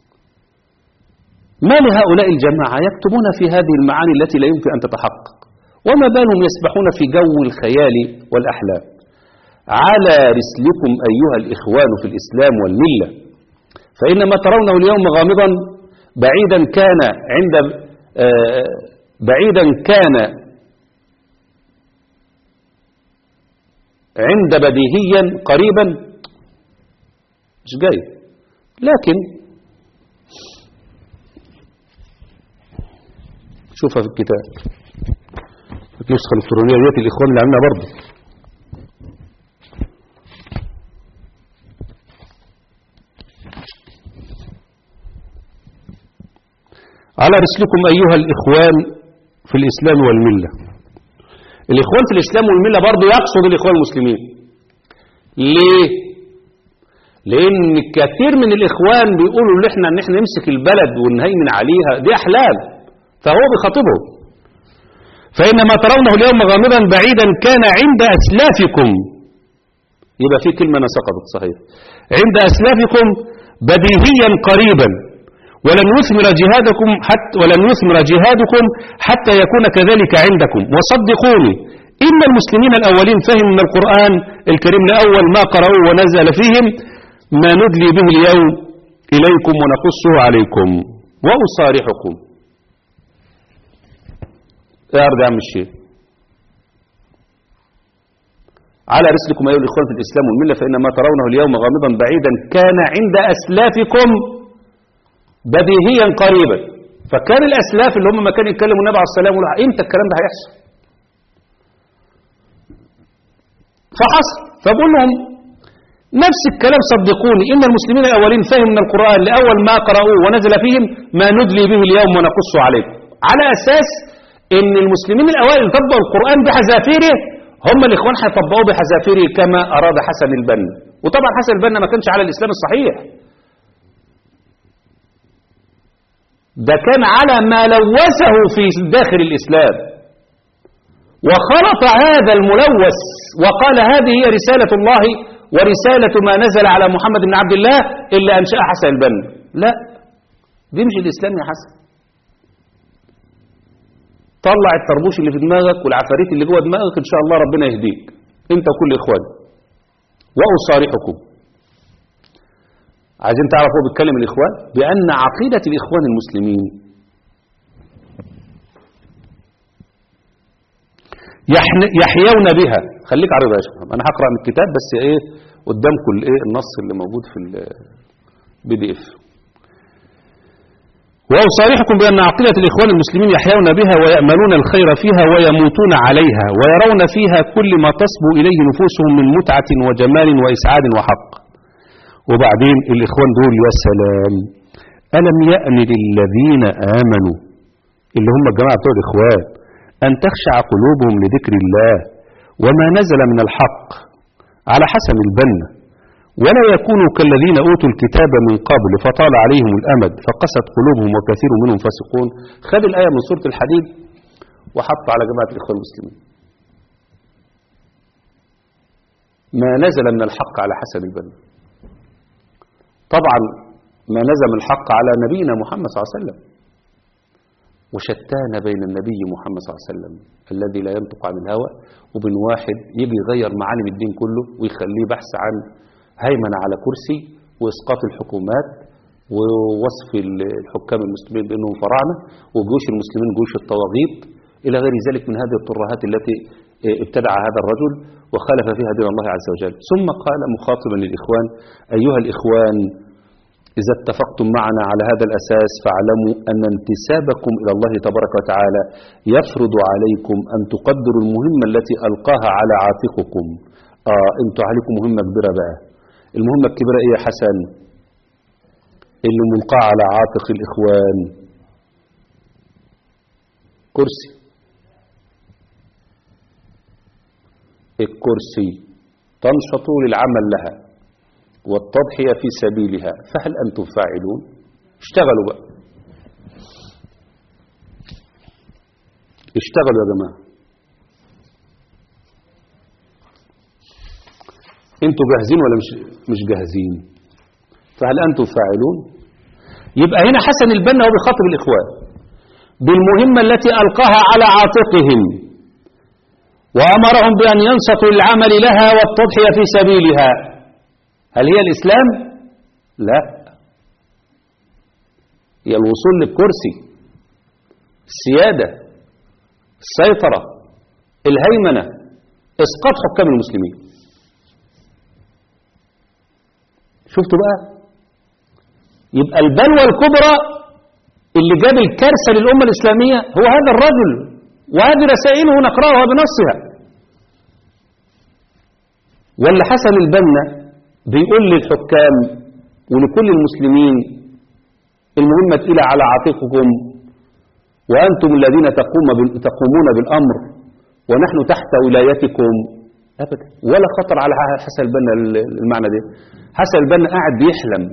ما لهؤلاء الجماعه يكتبون في هذه المعاني التي لا يمكن ان تتحقق وما بالهم يسبحون في جو الخيال والاحلام على رسلكم ايها الاخوان في الاسلام والمله فانما ترونه اليوم غامضا بعيدا كان عند بعيدا كان عند بديهيا قريبا مش جاي لكن شوفها في الكتاب النسخة الإلكترونية ديت الإخوان اللي عاملها برضه على رسلكم أيها الإخوان في الإسلام والملة الإخوان في الإسلام والملة برضه يقصد الإخوان المسلمين ليه؟ لأن كثير من الإخوان بيقولوا إن إحنا إن إحنا نمسك البلد ونهيمن عليها دي أحلام فهو بيخاطبهم فإنما ترونه اليوم غامضا بعيدا كان عند أسلافكم يبقى في كلمة أنا سقطت صحيح عند أسلافكم بديهيا قريبا ولن يثمر جهادكم حتى ولن يثمر جهادكم حتى يكون كذلك عندكم وصدقوني إن المسلمين الأولين فهموا من القرآن الكريم لأول ما قرأوه ونزل فيهم ما ندلي به اليوم إليكم ونقصه عليكم وأصارحكم يا أرض يا عم الشيخ على رسلكم أيها الإخوان في الإسلام والملة فإن ما ترونه اليوم غامضا بعيدا كان عند أسلافكم بديهيا قريبا فكان الأسلاف اللي هم ما كانوا يتكلموا النبي عليه السلام يقولوا إمتى الكلام ده هيحصل فحصل فبقول لهم نفس الكلام صدقوني إن المسلمين الأولين فهموا من القرآن لأول ما قرأوه ونزل فيهم ما ندلي به اليوم ونقصه عليكم على أساس إن المسلمين الأوائل طبقوا القرآن بحذافيره هم الإخوان هيطبقوه بحذافيره كما أراد حسن البنا وطبعا حسن البنا ما كانش على الإسلام الصحيح ده كان على ما لوثه في داخل الإسلام وخلط هذا الملوث وقال هذه هي رسالة الله ورسالة ما نزل على محمد بن عبد الله إلا أنشأ حسن البنا لا دي مش الإسلام يا حسن طلع الطربوش اللي في دماغك والعفاريت اللي جوه دماغك إن شاء الله ربنا يهديك أنت وكل إخوانك وأصارحكم عايزين تعرفوا هو بيتكلم الإخوان بأن عقيدة الإخوان المسلمين يحن- يحيون بها خليك عريضة يا شباب أنا هقرأ من الكتاب بس إيه قدامكم الإيه النص اللي موجود في البي دي اف وأصارحكم بأن عقيدة الإخوان المسلمين يحيون بها ويأملون الخير فيها ويموتون عليها ويرون فيها كل ما تصبو إليه نفوسهم من متعة وجمال وإسعاد وحق وبعدين الإخوان دول يا سلام ألم يأن للذين آمنوا اللي هم الجماعة بتوع الإخوان أن تخشع قلوبهم لذكر الله وما نزل من الحق على حسن البنا ولا يكونوا كالذين أوتوا الكتاب من قبل فطال عليهم الأمد فقست قلوبهم وكثير منهم فاسقون خد الآية من سورة الحديد وحط على جماعة الإخوان المسلمين ما نزل من الحق على حسن البنا طبعا ما نزل من الحق على نبينا محمد صلى الله عليه وسلم وشتان بين النبي محمد صلى الله عليه وسلم الذي لا ينطق عن الهوى وبين واحد يجي يغير معالم الدين كله ويخليه بحث عن هيمنة على كرسي وإسقاط الحكومات ووصف الحكام المسلمين بأنهم فراعنة وجيوش المسلمين جيوش الطواغيت إلى غير ذلك من هذه الترهات التي ابتدع هذا الرجل وخالف فيها دين الله عز وجل ثم قال مخاطبا للإخوان أيها الإخوان إذا اتفقتم معنا على هذا الأساس فاعلموا أن انتسابكم إلى الله تبارك وتعالى يفرض عليكم أن تقدروا المهمة التي ألقاها على عاتقكم آه انتوا عليكم مهمة كبيرة بقى المهمة الكبيرة إيه يا حسن اللي ملقاة على عاتق الإخوان كرسي الكرسي تنشطوا للعمل لها والتضحية في سبيلها فهل أنتم فاعلون اشتغلوا بقى اشتغلوا يا جماعة انتوا جاهزين ولا مش مش جاهزين فهل أنتم فاعلون يبقى هنا حسن البنا هو بيخاطب الإخوان بالمهمة التي ألقاها على عاتقهم وأمرهم بأن ينصتوا للعمل لها والتضحية في سبيلها هل هي الإسلام؟ لا هي الوصول للكرسي السيادة السيطرة الهيمنة إسقاط حكام المسلمين شفتوا بقى يبقى البلوى الكبرى اللي جاب الكارثة للأمة الإسلامية هو هذا الرجل وهذه رسائله نقرأها بنصها ولا حسن البنا بيقول للحكام ولكل المسلمين المهمة تقيلة على عاتقكم وأنتم الذين تقوم بال- تقومون بالأمر ونحن تحت ولايتكم أبدا ولا خطر على حسن البنا ال- المعنى ده حسن البنا قاعد بيحلم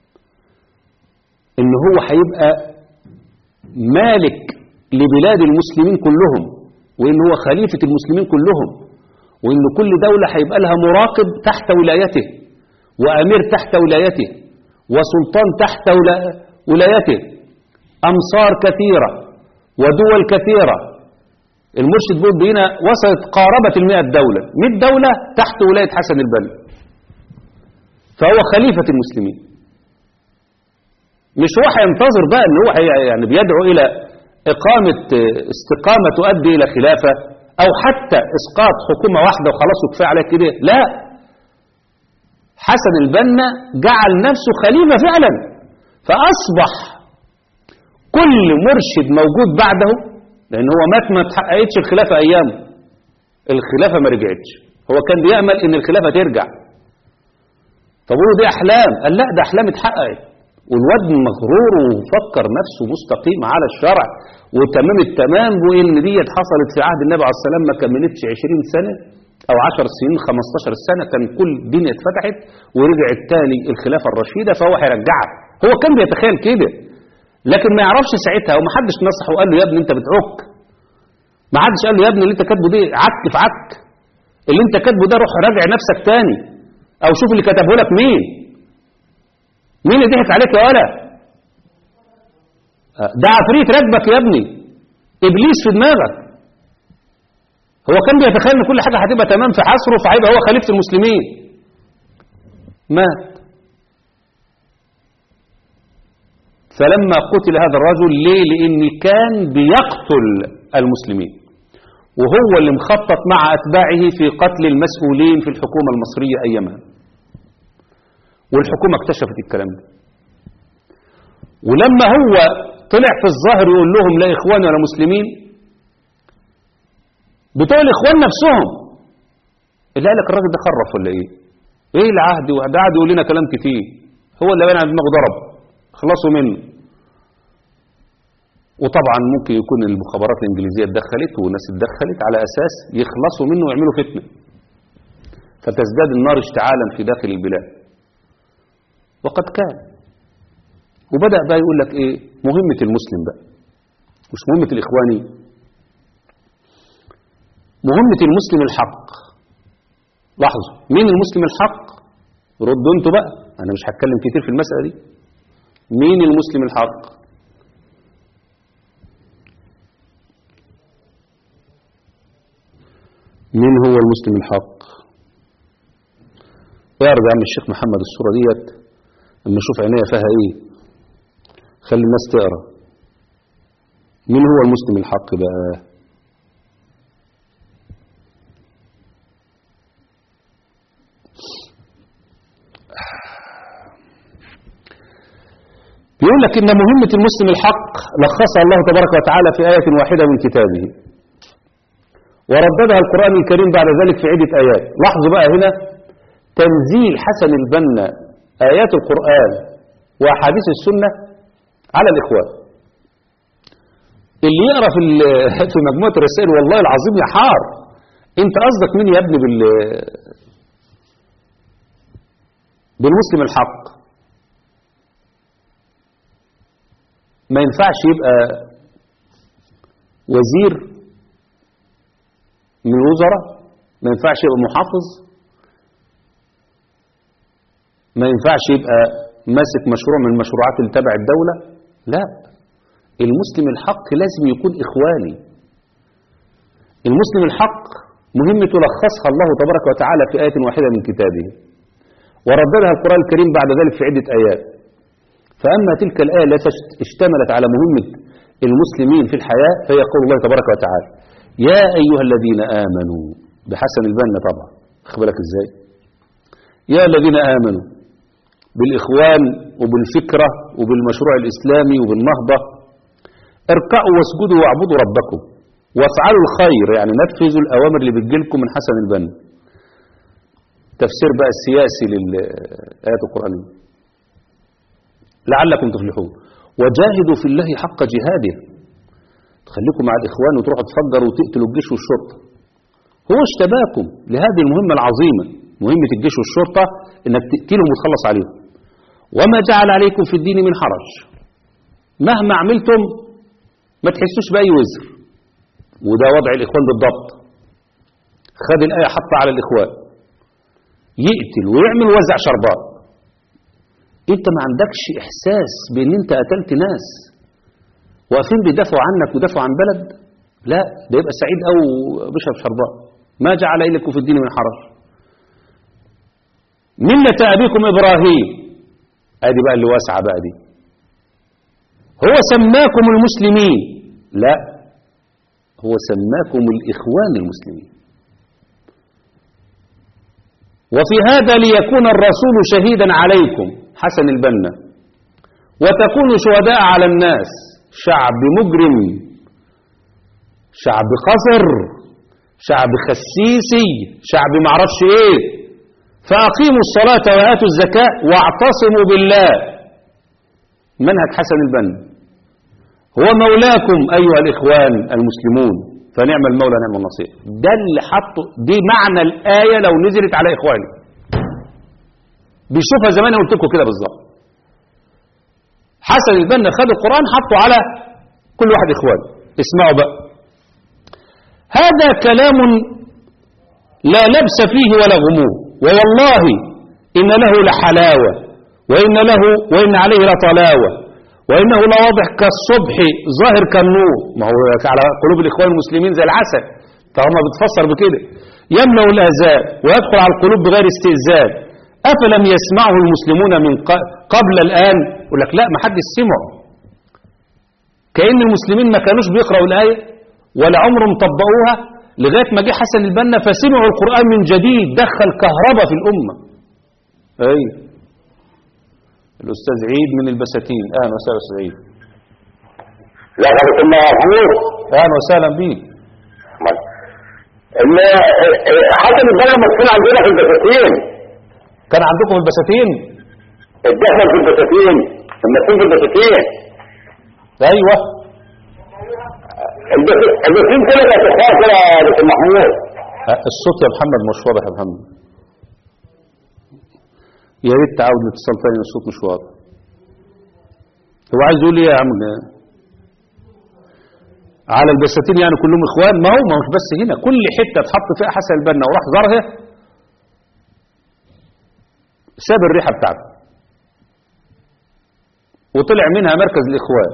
إن هو هيبقى مالك لبلاد المسلمين كلهم وإن هو خليفة المسلمين كلهم وإن كل دولة هيبقى لها مراقب تحت ولايته وأمير تحت ولايته وسلطان تحت ولا- ولايته أمصار كثيرة ودول كثيرة المرشد بيقول بينا وصلت قاربة المئة دولة مئة دولة تحت ولاية حسن البنا فهو خليفة المسلمين مش هو هينتظر بقى ان هو هي- يعني بيدعو الى اقامة استقامة تؤدي الى خلافة او حتى اسقاط حكومة واحدة وخلاص وكفاية عليها كده لا حسن البنا جعل نفسه خليفة فعلا فاصبح كل مرشد موجود بعده لان هو مات ما اتحققتش الخلافة ايامه الخلافة ما رجعتش هو كان بيأمل ان الخلافة ترجع فبقولوا دي احلام قال لا ده احلام اتحققت والواد مغرور وفكر نفسه مستقيم على الشرع وتمام التمام وان ديت حصلت في عهد النبي عليه السلام ما كملتش 20 سنه او 10 سنين 15 سنه كان كل الدنيا اتفتحت ورجعت تاني الخلافه الرشيده فهو هيرجعها هو كان بيتخيل كده لكن ما يعرفش ساعتها ومحدش نصحه وقال له يا ابني انت بتعك ما حدش قال له يا ابني اللي انت كاتبه دي عك في عك اللي انت كاتبه ده روح راجع نفسك تاني او شوف اللي كتبه لك مين مين اللي ضحك عليك يا ولا ده عفريت راكبك يا ابني ابليس في دماغك هو كان بيتخيل ان كل حاجه هتبقى تمام في عصره فهيبقى هو خليفه المسلمين مات فلما قتل هذا الرجل ليه لان كان بيقتل المسلمين وهو اللي مخطط مع اتباعه في قتل المسؤولين في الحكومه المصريه ايامها والحكومه اكتشفت الكلام ده ولما هو طلع في الظاهر يقول لهم لا اخوان ولا مسلمين بتوع الاخوان نفسهم اللي قال لك الراجل ده خرف ولا ايه ايه العهد ده قعد يقول لنا كلام كتير هو اللي باين على دماغه ضرب خلصوا منه وطبعا ممكن يكون المخابرات الانجليزيه اتدخلت وناس اتدخلت على اساس يخلصوا منه ويعملوا فتنه فتزداد النار اشتعالا في داخل البلاد وقد كان وبدأ بقى يقول لك ايه مهمة المسلم بقى مش مهمة الاخواني مهمة المسلم الحق لاحظوا مين المسلم الحق ردوا انتوا بقى انا مش هتكلم كتير في المسألة دي مين المسلم الحق مين هو المسلم الحق اعرض يا عم الشيخ محمد الصورة ديت اما اشوف عينيا فيها ايه خلي الناس تقرا مين هو المسلم الحق بقى بيقول لك ان مهمة المسلم الحق لخصها الله تبارك وتعالى في آية واحدة من كتابه ورددها القرآن الكريم بعد ذلك في عدة آيات لاحظوا بقى هنا تنزيل حسن البنا آيات القرآن وأحاديث السنة على الإخوان اللي يقرأ في في مجموعة الرسائل والله العظيم يا حار أنت قصدك مين يا ابني بال بالمسلم الحق ما ينفعش يبقى وزير من الوزراء ما ينفعش يبقى محافظ ما ينفعش يبقى ماسك مشروع من المشروعات اللي تبع الدولة لا المسلم الحق لازم يكون إخواني المسلم الحق مهمته لخصها الله تبارك وتعالى في آية واحدة من كتابه ورددها القرآن الكريم بعد ذلك في عدة آيات فأما تلك الآية التي اشتملت على مهمة المسلمين في الحياة فهي قول الله تبارك وتعالى يا أيها الذين آمنوا بحسن البنا طبعا بالك ازاي يا الذين آمنوا بالإخوان وبالفكرة وبالمشروع الإسلامي وبالنهضة اركعوا واسجدوا واعبدوا ربكم وافعلوا الخير يعني نفذوا الأوامر اللي بتجيلكم من حسن البنا تفسير بقى السياسي للآيات القرآنية لعلكم تفلحون وجاهدوا في الله حق جهاده تخليكم مع الإخوان وتروحوا تفجروا وتقتلوا الجيش والشرطة هو اشتباكم لهذه المهمة العظيمة مهمة الجيش والشرطة انك تقتلهم وتخلص عليهم وما جعل عليكم في الدين من حرج مهما عملتم ما تحسوش بأي وزر وده وضع الإخوان بالضبط خد الآية حطها على الإخوان يقتل ويعمل وزع شربات انت ما عندكش احساس بان انت قتلت ناس واقفين بيدافعوا عنك ودافعوا عن بلد لا ده يبقى سعيد او بيشرب شربات ما جعل لكم في الدين من حرج ملة أبيكم إبراهيم ادي بقى اللي واسعة بقى دي هو سماكم المسلمين لا هو سماكم الإخوان المسلمين وفي هذا ليكون الرسول شهيدا عليكم حسن البنا وتكونوا شهداء على الناس شعب مجرم شعب قذر شعب خسيسي شعب معرفش ايه فأقيموا الصلاة وآتوا الزكاة واعتصموا بالله منهج حسن البنا هو مولاكم أيها الإخوان المسلمون فنعم المولى نعم النصير ده اللي حطه دي معنى الآية لو نزلت على إخواني بيشوفها زمان قلت لكم كده بالظبط حسن البنا خد القرآن حطه على كل واحد إخوان اسمعوا بقى هذا كلام لا لبس فيه ولا غموض ووالله إن له لحلاوة وإن له وإن عليه لطلاوة وإنه لواضح كالصبح ظاهر كالنور ما هو على قلوب الإخوان المسلمين زي العسل طالما بتفسر بكده يملأ الآذان ويدخل على القلوب بغير استئذان أفلم يسمعه المسلمون من ق- قبل الآن يقول لك لا ما حد سمعه كأن المسلمين ما كانوش بيقرأوا الآية ولا عمرهم طبقوها لغاية ما جه حسن البنا فسمعوا القرآن من جديد دخل كهرباء في الأمة أي الأستاذ عيد من البساتين أهلا وسهلا أستاذ عيد
لا غلط الله محمود
أهلا وسهلا بيك
ان حسن البنا مدفون عندنا في البساتين
كان عندكم في البساتين
الدخل في البساتين المدفون في البساتين
أيوة
البس- البساتين كده كانت اخوان كده يا دكتور محمود
أه، الصوت يا محمد مش واضح يا محمد يا ريت تعاود الاتصال تاني الصوت مش واضح هو عايز يقول ايه يا عم على البساتين يعني كلهم اخوان ما هو ما مش بس هنا كل حته اتحط فيها حسن البنا وراح زارها ساب الريحه بتاعته وطلع منها مركز الاخوان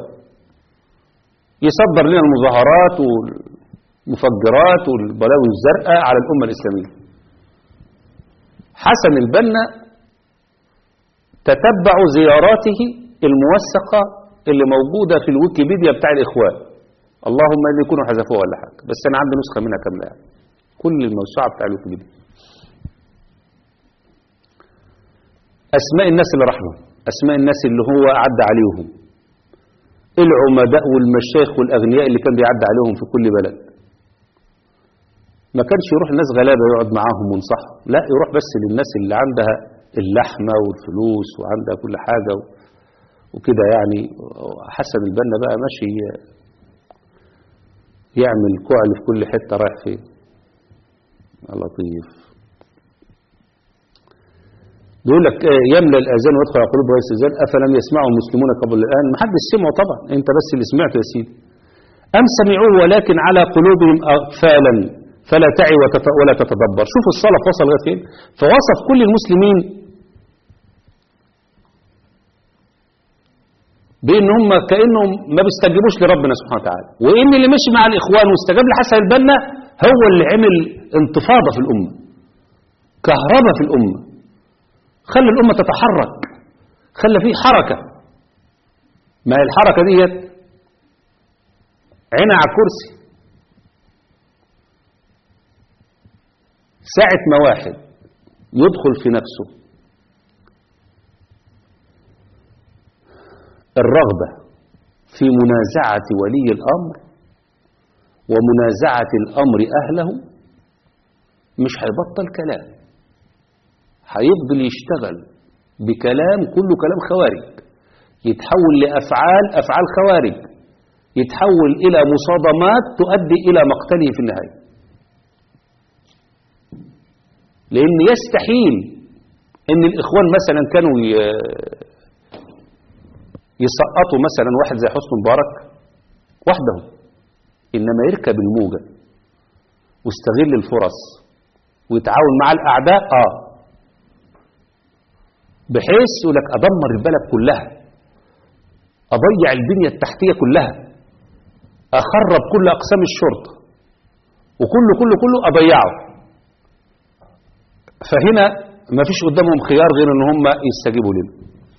يصدر لنا المظاهرات والمفجرات والبلاوي الزرقاء على الامه الاسلاميه حسن البنا تتبعوا زياراته الموثقه اللي موجوده في الويكيبيديا بتاع الاخوان اللهم ان يكونوا حذفوها ولا حاجه بس انا عندي نسخه منها كامله يعني كل الموسوعه بتاع الويكيبيديا اسماء الناس اللي راح لهم اسماء الناس اللي هو عدى عليهم العمداء والمشايخ والاغنياء اللي كان بيعدي عليهم في كل بلد ما كانش يروح الناس غلابه يقعد معاهم وينصحهم لا يروح بس للناس اللي عندها اللحمه والفلوس وعندها كل حاجه و- وكده يعني حسن البنا بقى ماشي يعمل كعل في كل حته رايح فين يا لطيف بيقول لك آه، يملى الاذان ويدخل على قلوب رئيس الاذان افلم يسمعه المسلمون قبل الان ما حدش سمعه طبعا انت بس اللي سمعته يا سيدي ام سمعوه ولكن على قلوبهم اغفالا فلا تعي وتت- ولا تتدبر شوف الصلاه وصل لغايه فين فوصف كل المسلمين بان هم كانهم ما بيستجيبوش لربنا سبحانه وتعالى وان اللي مشي مع الاخوان واستجاب لحسن البنا هو اللي عمل انتفاضه في الامه كهرباء في الامه خلى الامه تتحرك خلى فيه حركه ما هي الحركه ديت عينها على الكرسي ساعة ما واحد يدخل في نفسه الرغبة في منازعة ولي الأمر ومنازعة الأمر أهله مش هيبطل كلام هيفضل يشتغل بكلام كله كلام خوارج يتحول لأفعال أفعال خوارج يتحول إلى مصادمات تؤدي إلى مقتله في النهاية لأن يستحيل أن الإخوان مثلا كانوا ي- يسقطوا مثلا واحد زي حسن مبارك وحده إنما يركب الموجة ويستغل الفرص ويتعاون مع الأعداء آه بحيث يقول لك أدمر البلد كلها أضيع البنية التحتية كلها أخرب كل أقسام الشرطة وكله كله كله أضيعه فهنا ما فيش قدامهم خيار غير ان هم يستجيبوا لنا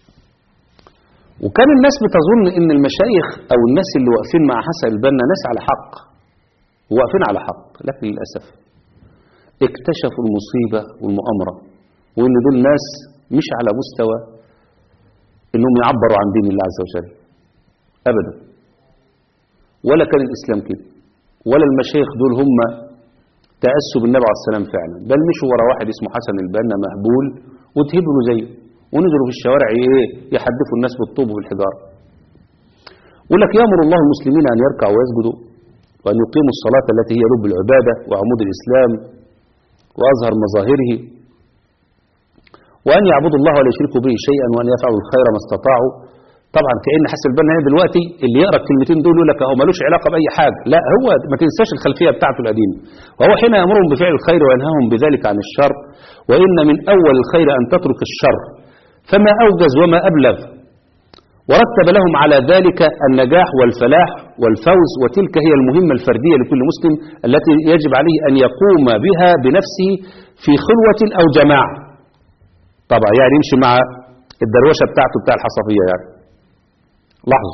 وكان الناس بتظن ان المشايخ او الناس اللي واقفين مع حسن البنا ناس على حق واقفين على حق لكن للاسف اكتشفوا المصيبه والمؤامره وان دول ناس مش على مستوى انهم يعبروا عن دين الله عز وجل ابدا ولا كان الاسلام كده ولا المشايخ دول هم تأسوا بالنبي عليه السلام فعلا بل مشوا ورا واحد اسمه حسن البنا مهبول وتهبلوا زيه ونزلوا في الشوارع ايه يحدفوا الناس بالطوب وبالحجاره يقول لك يامر الله المسلمين ان يركعوا ويسجدوا وان يقيموا الصلاه التي هي لب العباده وعمود الاسلام واظهر مظاهره وان يعبدوا الله ولا يشركوا به شيئا وان يفعلوا الخير ما استطاعوا طبعا كأن حسن البنا هنا دلوقتي اللي يقرأ الكلمتين دول يقول لك هو ملوش علاقة بأي حاجة لا هو ما تنساش الخلفية بتاعته القديمة وهو حين يأمرهم بفعل الخير وينهاهم بذلك عن الشر وإن من أول الخير أن تترك الشر فما أوجز وما أبلغ ورتب لهم على ذلك النجاح والفلاح والفوز وتلك هي المهمة الفردية لكل مسلم التي يجب عليه أن يقوم بها بنفسه في خلوة أو جماعة طبعا يعني يمشي مع الدروشة بتاعته بتاع الحصفية يعني لاحظوا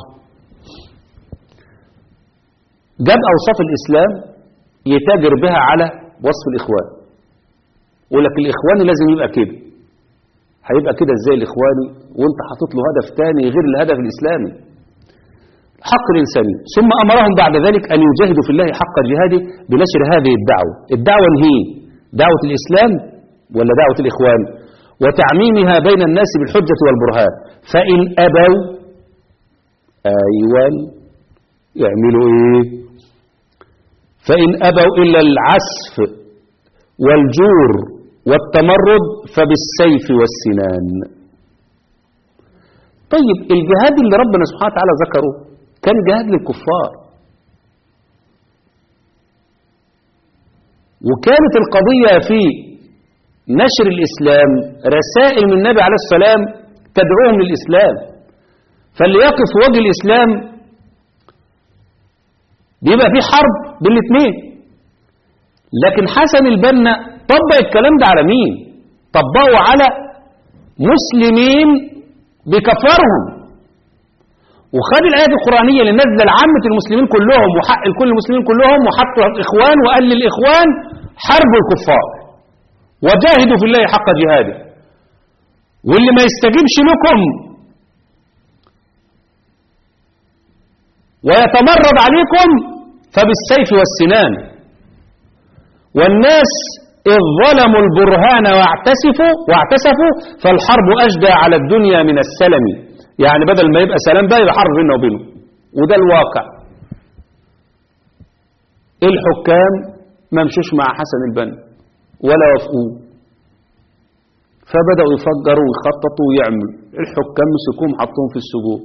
جاب أوصاف الإسلام يتاجر بها على وصف الإخوان يقول لك الإخواني لازم يبقى كده هيبقى كده ازاي الإخواني وانت حاطط له هدف تاني غير الهدف الإسلامي حق الإنساني ثم أمرهم بعد ذلك أن يجاهدوا في الله حق جهاده بنشر هذه الدعوة الدعوة هي دعوة الإسلام ولا دعوة الإخوان وتعميمها بين الناس بالحجة والبرهان فإن أبوا أيوة يعملوا إيه فإن أبوا إلا العسف والجور والتمرد فبالسيف والسنان طيب الجهاد اللي ربنا سبحانه وتعالى ذكره كان جهاد للكفار وكانت القضية في نشر الإسلام رسائل من النبي عليه السلام تدعوهم للإسلام فاللي يقف في وجه الإسلام بيبقى في حرب بين الاثنين لكن حسن البنا طبق الكلام ده على مين طبقه على مسلمين بكفرهم وخد الآيات القرآنية اللي نزل لعامة المسلمين كلهم وحق لكل المسلمين كلهم وحطوا الإخوان وقال للإخوان حربوا الكفار وجاهدوا في الله حق جهاده واللي ما يستجيبش لكم ويتمرد عليكم فبالسيف والسنان والناس إذ ظلموا البرهان واعتسفوا واعتسفوا فالحرب أجدى على الدنيا من السلم يعني بدل ما يبقى سلام بقى يبقى حرب بيننا وبينه وده الواقع الحكام ما مشوش مع حسن البنا ولا وافقوه فبدأوا يفجروا ويخططوا ويعملوا الحكام مسكوهم حطوهم في السجون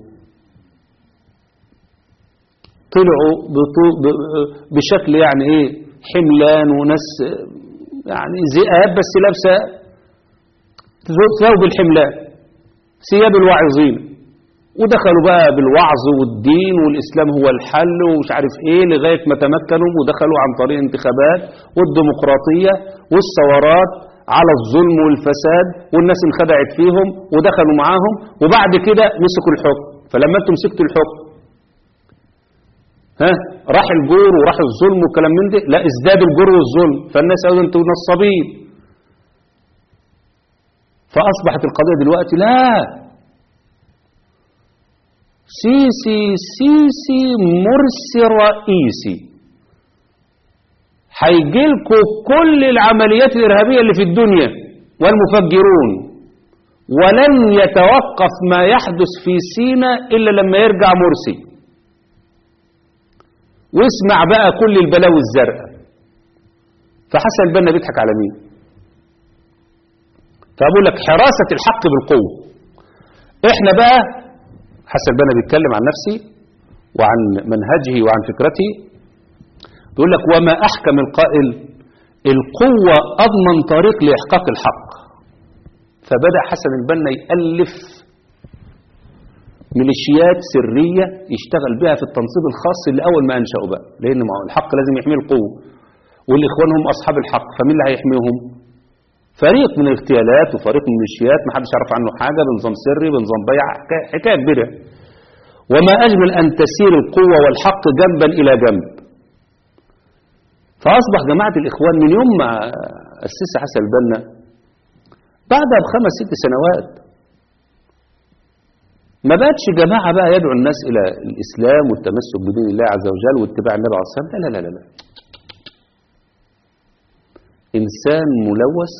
طلعوا بطو- ب- بشكل يعني ايه حملان وناس يعني ذئاب بس لابسه ثوب الحملان ثياب الواعظين ودخلوا بقى بالوعظ والدين والإسلام هو الحل ومش عارف إيه لغاية ما تمكنوا ودخلوا عن طريق انتخابات والديمقراطية والثورات على الظلم والفساد والناس انخدعت فيهم ودخلوا معاهم وبعد كده مسكوا الحكم فلما انتم مسكتوا الحكم ها راح الجور وراح الظلم والكلام من ده لا ازداد الجور والظلم فالناس قالوا انتوا نصابين فأصبحت القضية دلوقتي لا سيسي سيسي مرسي رئيسي هيجيلكوا كل العمليات الإرهابية اللي في الدنيا والمفجرون ولن يتوقف ما يحدث في سينا إلا لما يرجع مرسي واسمع بقى كل البلاوي الزرقاء فحسن البنا بيضحك على مين فأقول لك حراسة الحق بالقوة احنا بقى حسن البنا بيتكلم عن نفسي وعن منهجه وعن فكرته بيقول لك وما أحكم القائل القوة أضمن طريق لإحقاق الحق فبدأ حسن البنا يألف ميليشيات سرية يشتغل بها في التنصيب الخاص اللي أول ما أنشأوا بقى لأن ما هو الحق لازم يحميه القوة والإخوان هم أصحاب الحق فمين اللي هيحميهم فريق من الاغتيالات وفريق من الميليشيات ما حدش يعرف عنه حاجة بنظام سري بنظام بيع حكاية, حكاية كبيرة وما أجمل أن تسير القوة والحق جنبا إلى جنب فأصبح جماعة الإخوان من يوم ما أسس حسن البنا بعدها بخمس ست سنوات ما بقتش جماعة بقى يدعو الناس إلى الإسلام والتمسك بدين الله عز وجل واتباع النبي عليه الصلاة والسلام لا لا لا لا إنسان ملوث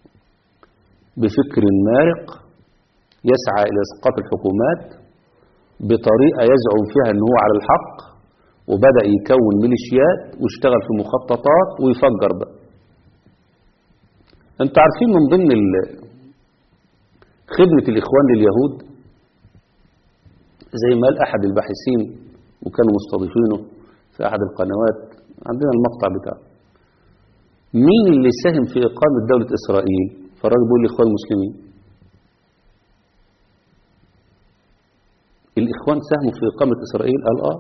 بفكر مارق يسعى إلى إسقاط الحكومات بطريقة يزعم فيها أنه هو على الحق وبدأ يكون ميليشيات واشتغل في مخططات ويفجر بقى انتوا عارفين من ضمن ال- خدمة الإخوان لليهود زي ما قال أحد الباحثين وكانوا مستضيفينه في أحد القنوات عندنا المقطع بتاعه مين اللي ساهم في إقامة دولة إسرائيل فالراجل بيقول الإخوان المسلمين الإخوان ساهموا في إقامة إسرائيل قال آه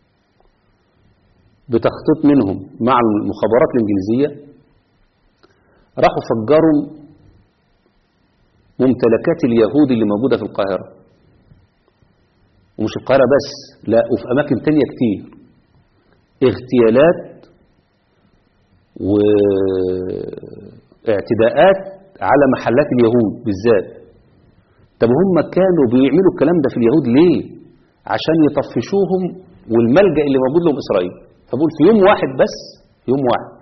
بتخطيط منهم مع المخابرات الإنجليزية راحوا فجروا ممتلكات اليهود اللي موجودة في القاهرة ومش القاهرة بس لا وفي أماكن تانية كتير اغتيالات واعتداءات على محلات اليهود بالذات طب هم كانوا بيعملوا الكلام ده في اليهود ليه عشان يطفشوهم والملجأ اللي موجود لهم إسرائيل فبقول في يوم واحد بس يوم واحد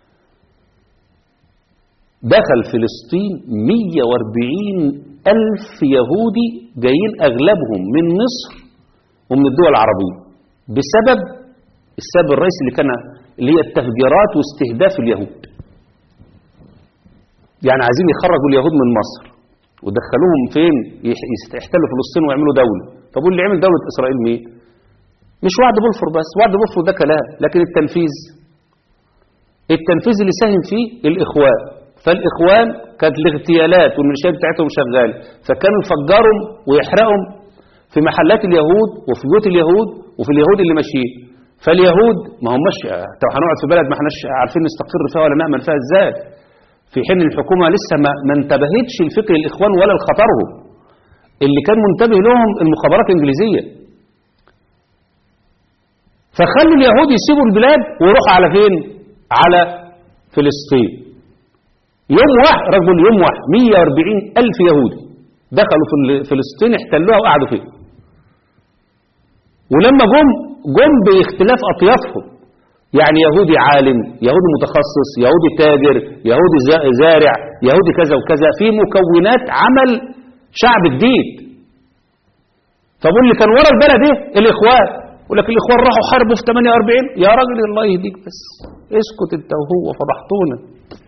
دخل فلسطين 140 ألف يهودي جايين أغلبهم من مصر ومن الدول العربية بسبب السبب الرئيسي اللي كان اللي هي التفجيرات واستهداف اليهود يعني عايزين يخرجوا اليهود من مصر ودخلوهم فين يح- يحتلوا فلسطين ويعملوا دولة طب واللي عمل دولة إسرائيل مين مش وعد بلفور بس وعد بلفور ده كلام لكن التنفيذ التنفيذ اللي ساهم فيه الإخوان فالإخوان كانت الاغتيالات والميليشيات بتاعتهم شغالة فكانوا يفجرهم ويحرقهم في محلات اليهود وفي بيوت اليهود وفي اليهود اللي ماشيين فاليهود ما هماش طب هنقعد في بلد ما احناش عارفين نستقر فيها ولا نأمن فيها ازاي في حين الحكومة لسه ما, ما انتبهتش لفكر الإخوان ولا لخطرهم اللي كان منتبه لهم المخابرات الإنجليزية فخلوا اليهود يسيبوا البلاد ويروحوا على فين على فلسطين يوم واحد رجل يوم واحد 140 ألف يهودي دخلوا في فلسطين احتلوها وقعدوا فيها ولما جم جم باختلاف أطيافهم يعني يهودي عالم يهودي متخصص يهودي تاجر يهودي زا- زارع يهودي كذا وكذا في مكونات عمل شعب جديد فبقول اللي كان ورا البلد ايه الاخوان يقول لك الاخوان راحوا حاربوا في 48 يا راجل الله يهديك بس اسكت انت وهو فضحتونا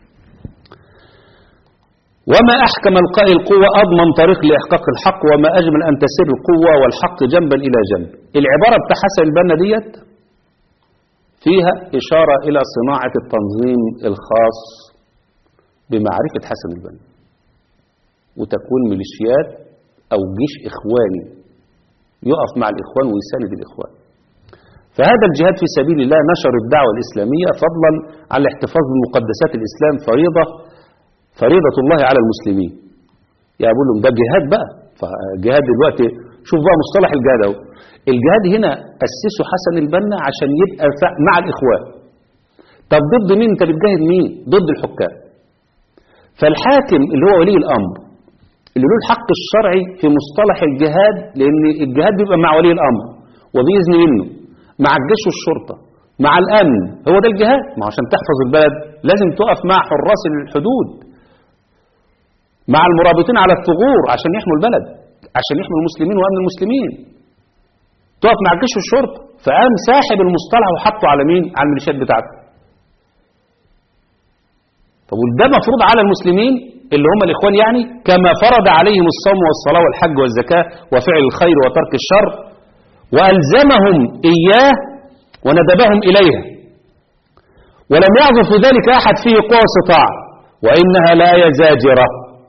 وما أحكم القاء القوة أضمن طريق لإحقاق الحق وما أجمل أن تسير القوة والحق جنبا إلى جنب العبارة بتاع حسن البنا ديت فيها إشارة إلى صناعة التنظيم الخاص بمعرفة حسن البنا وتكوين ميليشيات أو جيش إخواني يقف مع الإخوان ويساند الإخوان فهذا الجهاد في سبيل الله نشر الدعوة الإسلامية فضلا عن الاحتفاظ بمقدسات الإسلام فريضة فريضة الله على المسلمين يا أقول لهم ده جهاد بقى فجهاد دلوقتي شوف بقى مصطلح الجهاد اهو الجهاد هنا أسسه حسن البنا عشان يبقى ف- مع الإخوان طب ضد مين أنت بتجاهد مين ضد الحكام فالحاكم اللي هو ولي الأمر اللي له الحق الشرعي في مصطلح الجهاد لأن الجهاد بيبقى مع ولي الأمر وبإذن منه مع الجيش والشرطة مع الأمن هو ده الجهاد ما هو عشان تحفظ البلد لازم تقف مع حراس الحدود مع المرابطين على الثغور عشان يحموا البلد عشان يحموا المسلمين وأمن المسلمين تقف مع الجيش والشرطة فقام ساحب المصطلح وحطه على مين على الميليشيات بتاعته طب وده مفروض على المسلمين اللي هم الإخوان يعني كما فرض عليهم الصوم والصلاة والحج والزكاة وفعل الخير وترك الشر وألزمهم إياه وندبهم إليها ولم يعظم في ذلك أحد فيه قوة استطاع وإنها لا يزاجرة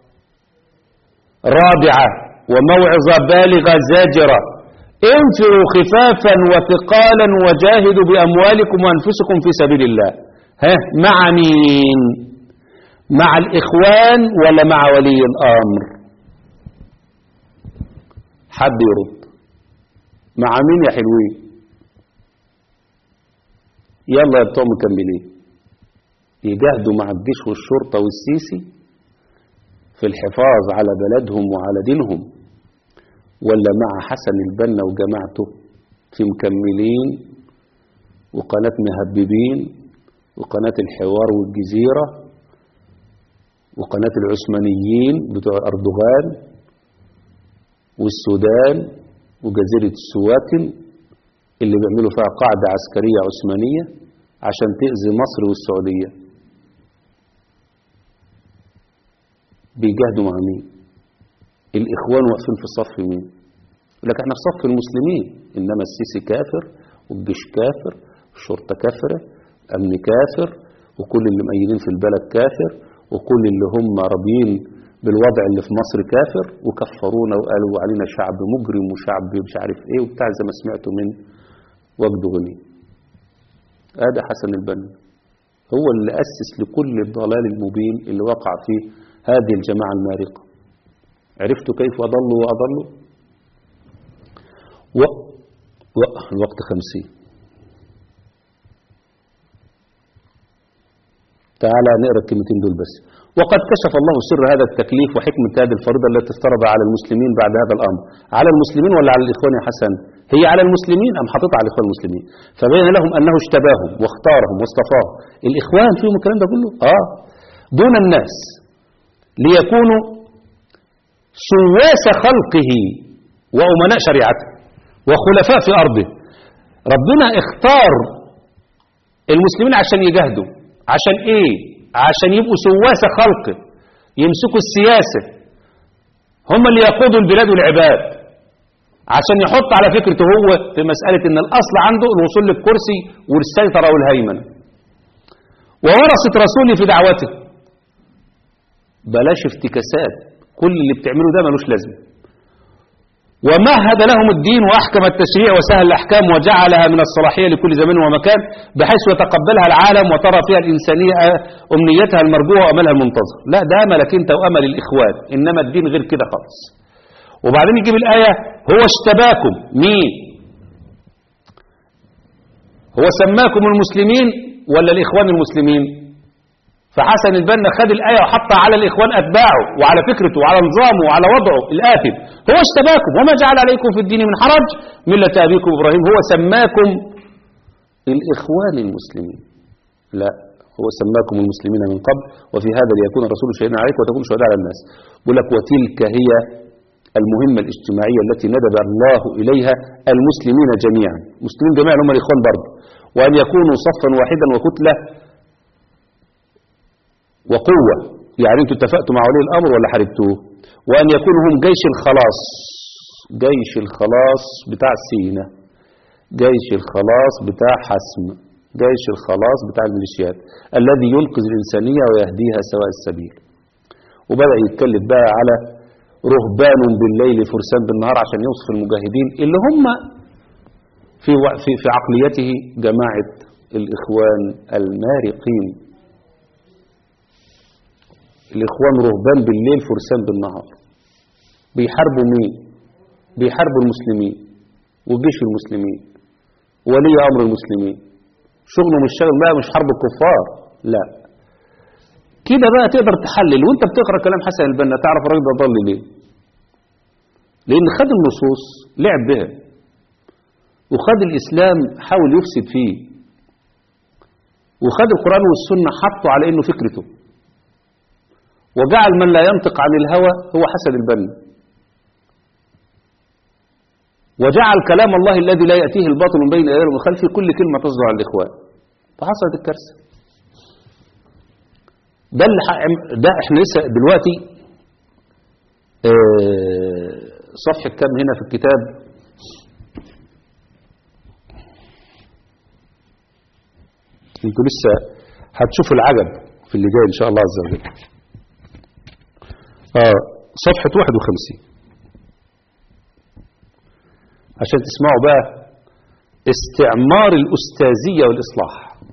رابعة وموعظة بالغة زاجرة انفروا خفافا وثقالا وجاهدوا بأموالكم وأنفسكم في سبيل الله ها مع مين مع الإخوان ولا مع ولي الأمر حد يرد مع مين يا حلوين يلا يا بتوع مكملين يجاهدوا مع الجيش والشرطة والسيسي في الحفاظ على بلدهم وعلى دينهم ولا مع حسن البنا وجماعته في مكملين وقناة مهببين وقناة الحوار والجزيرة وقناة العثمانيين بتوع أردوغان والسودان وجزيرة السواكن اللي بيعملوا فيها قاعدة عسكرية عثمانية عشان تأذي مصر والسعودية بيجاهدوا مع مين الإخوان واقفين في صف مين يقول لك احنا في صف المسلمين انما السيسي كافر والجيش كافر الشرطه كافره امن كافر وكل اللي مأيدين في البلد كافر وكل اللي هم راضيين بالوضع اللي في مصر كافر وكفرونا وقالوا علينا شعب مجرم وشعب مش عارف ايه وبتاع زي ما سمعتوا من وجد غني هذا حسن البنا هو اللي أسس لكل الضلال المبين اللي وقع فيه هذه الجماعة المارقة عرفتوا كيف أضلوا وأضلوا و... و... الوقت خمسين تعالى نقرأ الكلمتين دول بس وقد كشف الله سر هذا التكليف وحكمة هذه الفريضة التي افترض على المسلمين بعد هذا الأمر على المسلمين ولا على الإخوان يا حسن هي على المسلمين أم حاططها على الإخوان المسلمين فبين لهم أنه اشتباهم واختارهم واصطفاهم الإخوان فيهم الكلام ده كله آه دون الناس ليكونوا سواس خلقه وأمناء شريعته وخلفاء في أرضه ربنا اختار المسلمين عشان يجاهدوا عشان ايه عشان يبقوا سواس خلقه يمسكوا السياسة هم اللي يقودوا البلاد والعباد عشان يحط على فكرته هو في مسألة ان الأصل عنده الوصول للكرسي والسيطرة والهيمنة وورثة رسوله في دعوته بلاش افتكاسات كل اللي بتعمله ده ملوش لازمه ومهد لهم الدين وأحكم التشريع وسهل الأحكام وجعلها من الصلاحية لكل زمان ومكان بحيث يتقبلها العالم وترى فيها الإنسانية أمنيتها المرجوة وأملها المنتظر لا ده أملك أنت وأمل الإخوان إنما الدين غير كده خالص وبعدين يجيب الآية هو اشتباكم مين هو سماكم المسلمين ولا الإخوان المسلمين فحسن البنا خد الآية وحطها على الإخوان أتباعه وعلى فكرته وعلى نظامه وعلى وضعه الآثم هو اشتباكم وما جعل عليكم في الدين من حرج ملة أبيكم إبراهيم هو سماكم الإخوان المسلمين لا هو سماكم المسلمين من قبل وفي هذا ليكون الرسول شهيدا عليكم وتكون شهداء على الناس بيقول لك وتلك هي المهمة الاجتماعية التي ندب الله إليها المسلمين جميعا المسلمين جميعا هم الإخوان برضه وأن يكونوا صفا واحدا وكتلة وقوة يعني انتوا اتفقتوا مع ولي الأمر ولا حاربتوه وأن يكونوا هم جيش الخلاص جيش الخلاص بتاع سينا جيش الخلاص بتاع حسم جيش الخلاص بتاع الميليشيات الذي ينقذ الإنسانية ويهديها سواء السبيل وبدأ يتكلم بقى على رهبان بالليل فرسان بالنهار عشان يوصف المجاهدين اللي هم في في في عقليته جماعة الإخوان المارقين الإخوان رهبان بالليل فرسان بالنهار بيحاربوا مين بيحاربوا المسلمين وجيش المسلمين ولي أمر المسلمين شغله مش شغل بقى مش حرب الكفار لا كده بقى تقدر تحلل وانت بتقرا كلام حسن البنا تعرف الراجل ده ضل ليه لان خد النصوص لعب بها وخد الاسلام حاول يفسد فيه وخد القران والسنه حطه على انه فكرته وجعل من لا ينطق عن الهوى هو حسن البنا وجعل كلام الله الذي لا يأتيه الباطل من بين يديه ومن خلفه كل كلمة تصدر على الإخوان فحصلت الكارثة ده اللي ده احنا لسه دلوقتي اه صفحة كام هنا في الكتاب انتوا لسه هتشوفوا العجب في اللي جاي ان شاء الله عز وجل اه صفحة 51 عشان تسمعوا بقى استعمار الأستاذية والإصلاح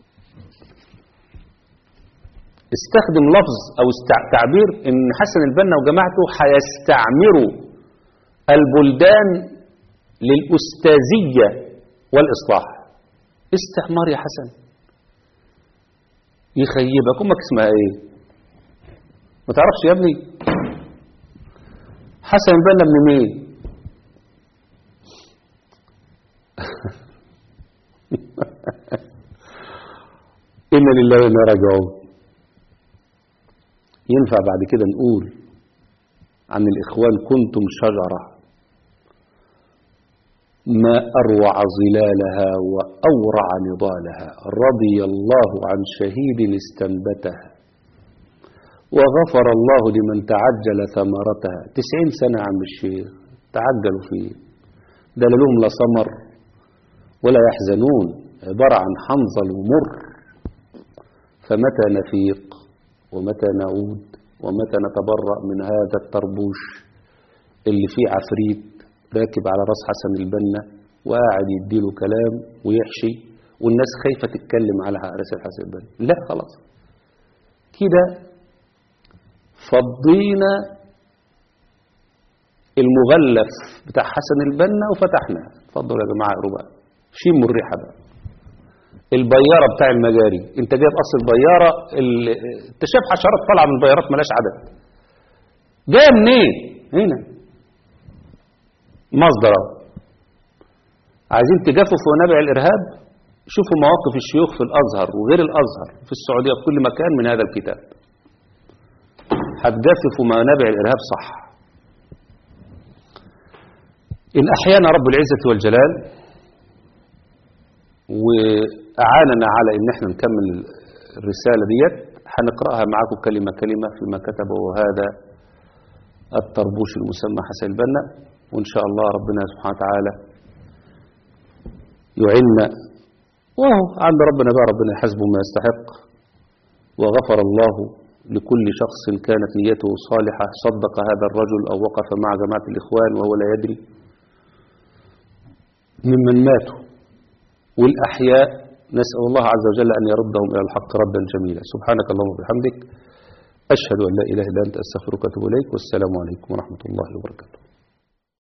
استخدم لفظ أو تعبير إن حسن البنا وجماعته هيستعمروا البلدان للأستاذية والإصلاح استعمار يا حسن يخيبك أمك اسمها إيه ما تعرفش يا ابني حسن البنا ابن مين إن لله وإنا راجعون ينفع بعد كده نقول عن الإخوان كنتم شجرة ما أروع ظلالها وأورع نضالها رضي الله عن شهيد استنبتها وغفر الله لمن تعجل ثمرتها تسعين سنة عم الشيخ تعجلوا فيه ده لا لهم لا ثمر ولا يحزنون عبارة عن حنظل ومر فمتى نفيق ومتى نعود ومتى نتبرأ من هذا الطربوش اللي فيه عفريت راكب على راس حسن البنا وقاعد يديله كلام ويحشي والناس خايفة تتكلم على راس حسن البنا لا خلاص كده فضينا المغلف بتاع حسن البنا وفتحناه اتفضلوا يا جماعه اقروا بقى شيم الريحه بقى البياره بتاع المجاري انت جايب اصل البياره ال- انت شايف حشرات طالعه من البيارات ملاش عدد جايه منين هنا مصدر أهو. عايزين تجففوا ونبع الارهاب شوفوا مواقف الشيوخ في الازهر وغير الازهر في السعوديه في كل مكان من هذا الكتاب هتجففوا منابع الارهاب صح إن أحيانا رب العزة والجلال وأعاننا على إن احنا نكمل الرسالة ديت هنقرأها معاكم كلمة كلمة فيما كتبه هذا الطربوش المسمى حسن البنا وإن شاء الله ربنا سبحانه وتعالى يعيننا وهو عند ربنا بقى ربنا يحاسبه ما يستحق وغفر الله لكل شخص كانت نيته صالحة صدق هذا الرجل أو وقف مع جماعة الإخوان وهو لا يدري ممن ماتوا والأحياء نسأل الله عز وجل أن يردهم إلى الحق ردا جميلا سبحانك اللهم وبحمدك أشهد أن لا إله إلا أنت أستغفرك وأتوب إليك والسلام عليكم ورحمة الله وبركاته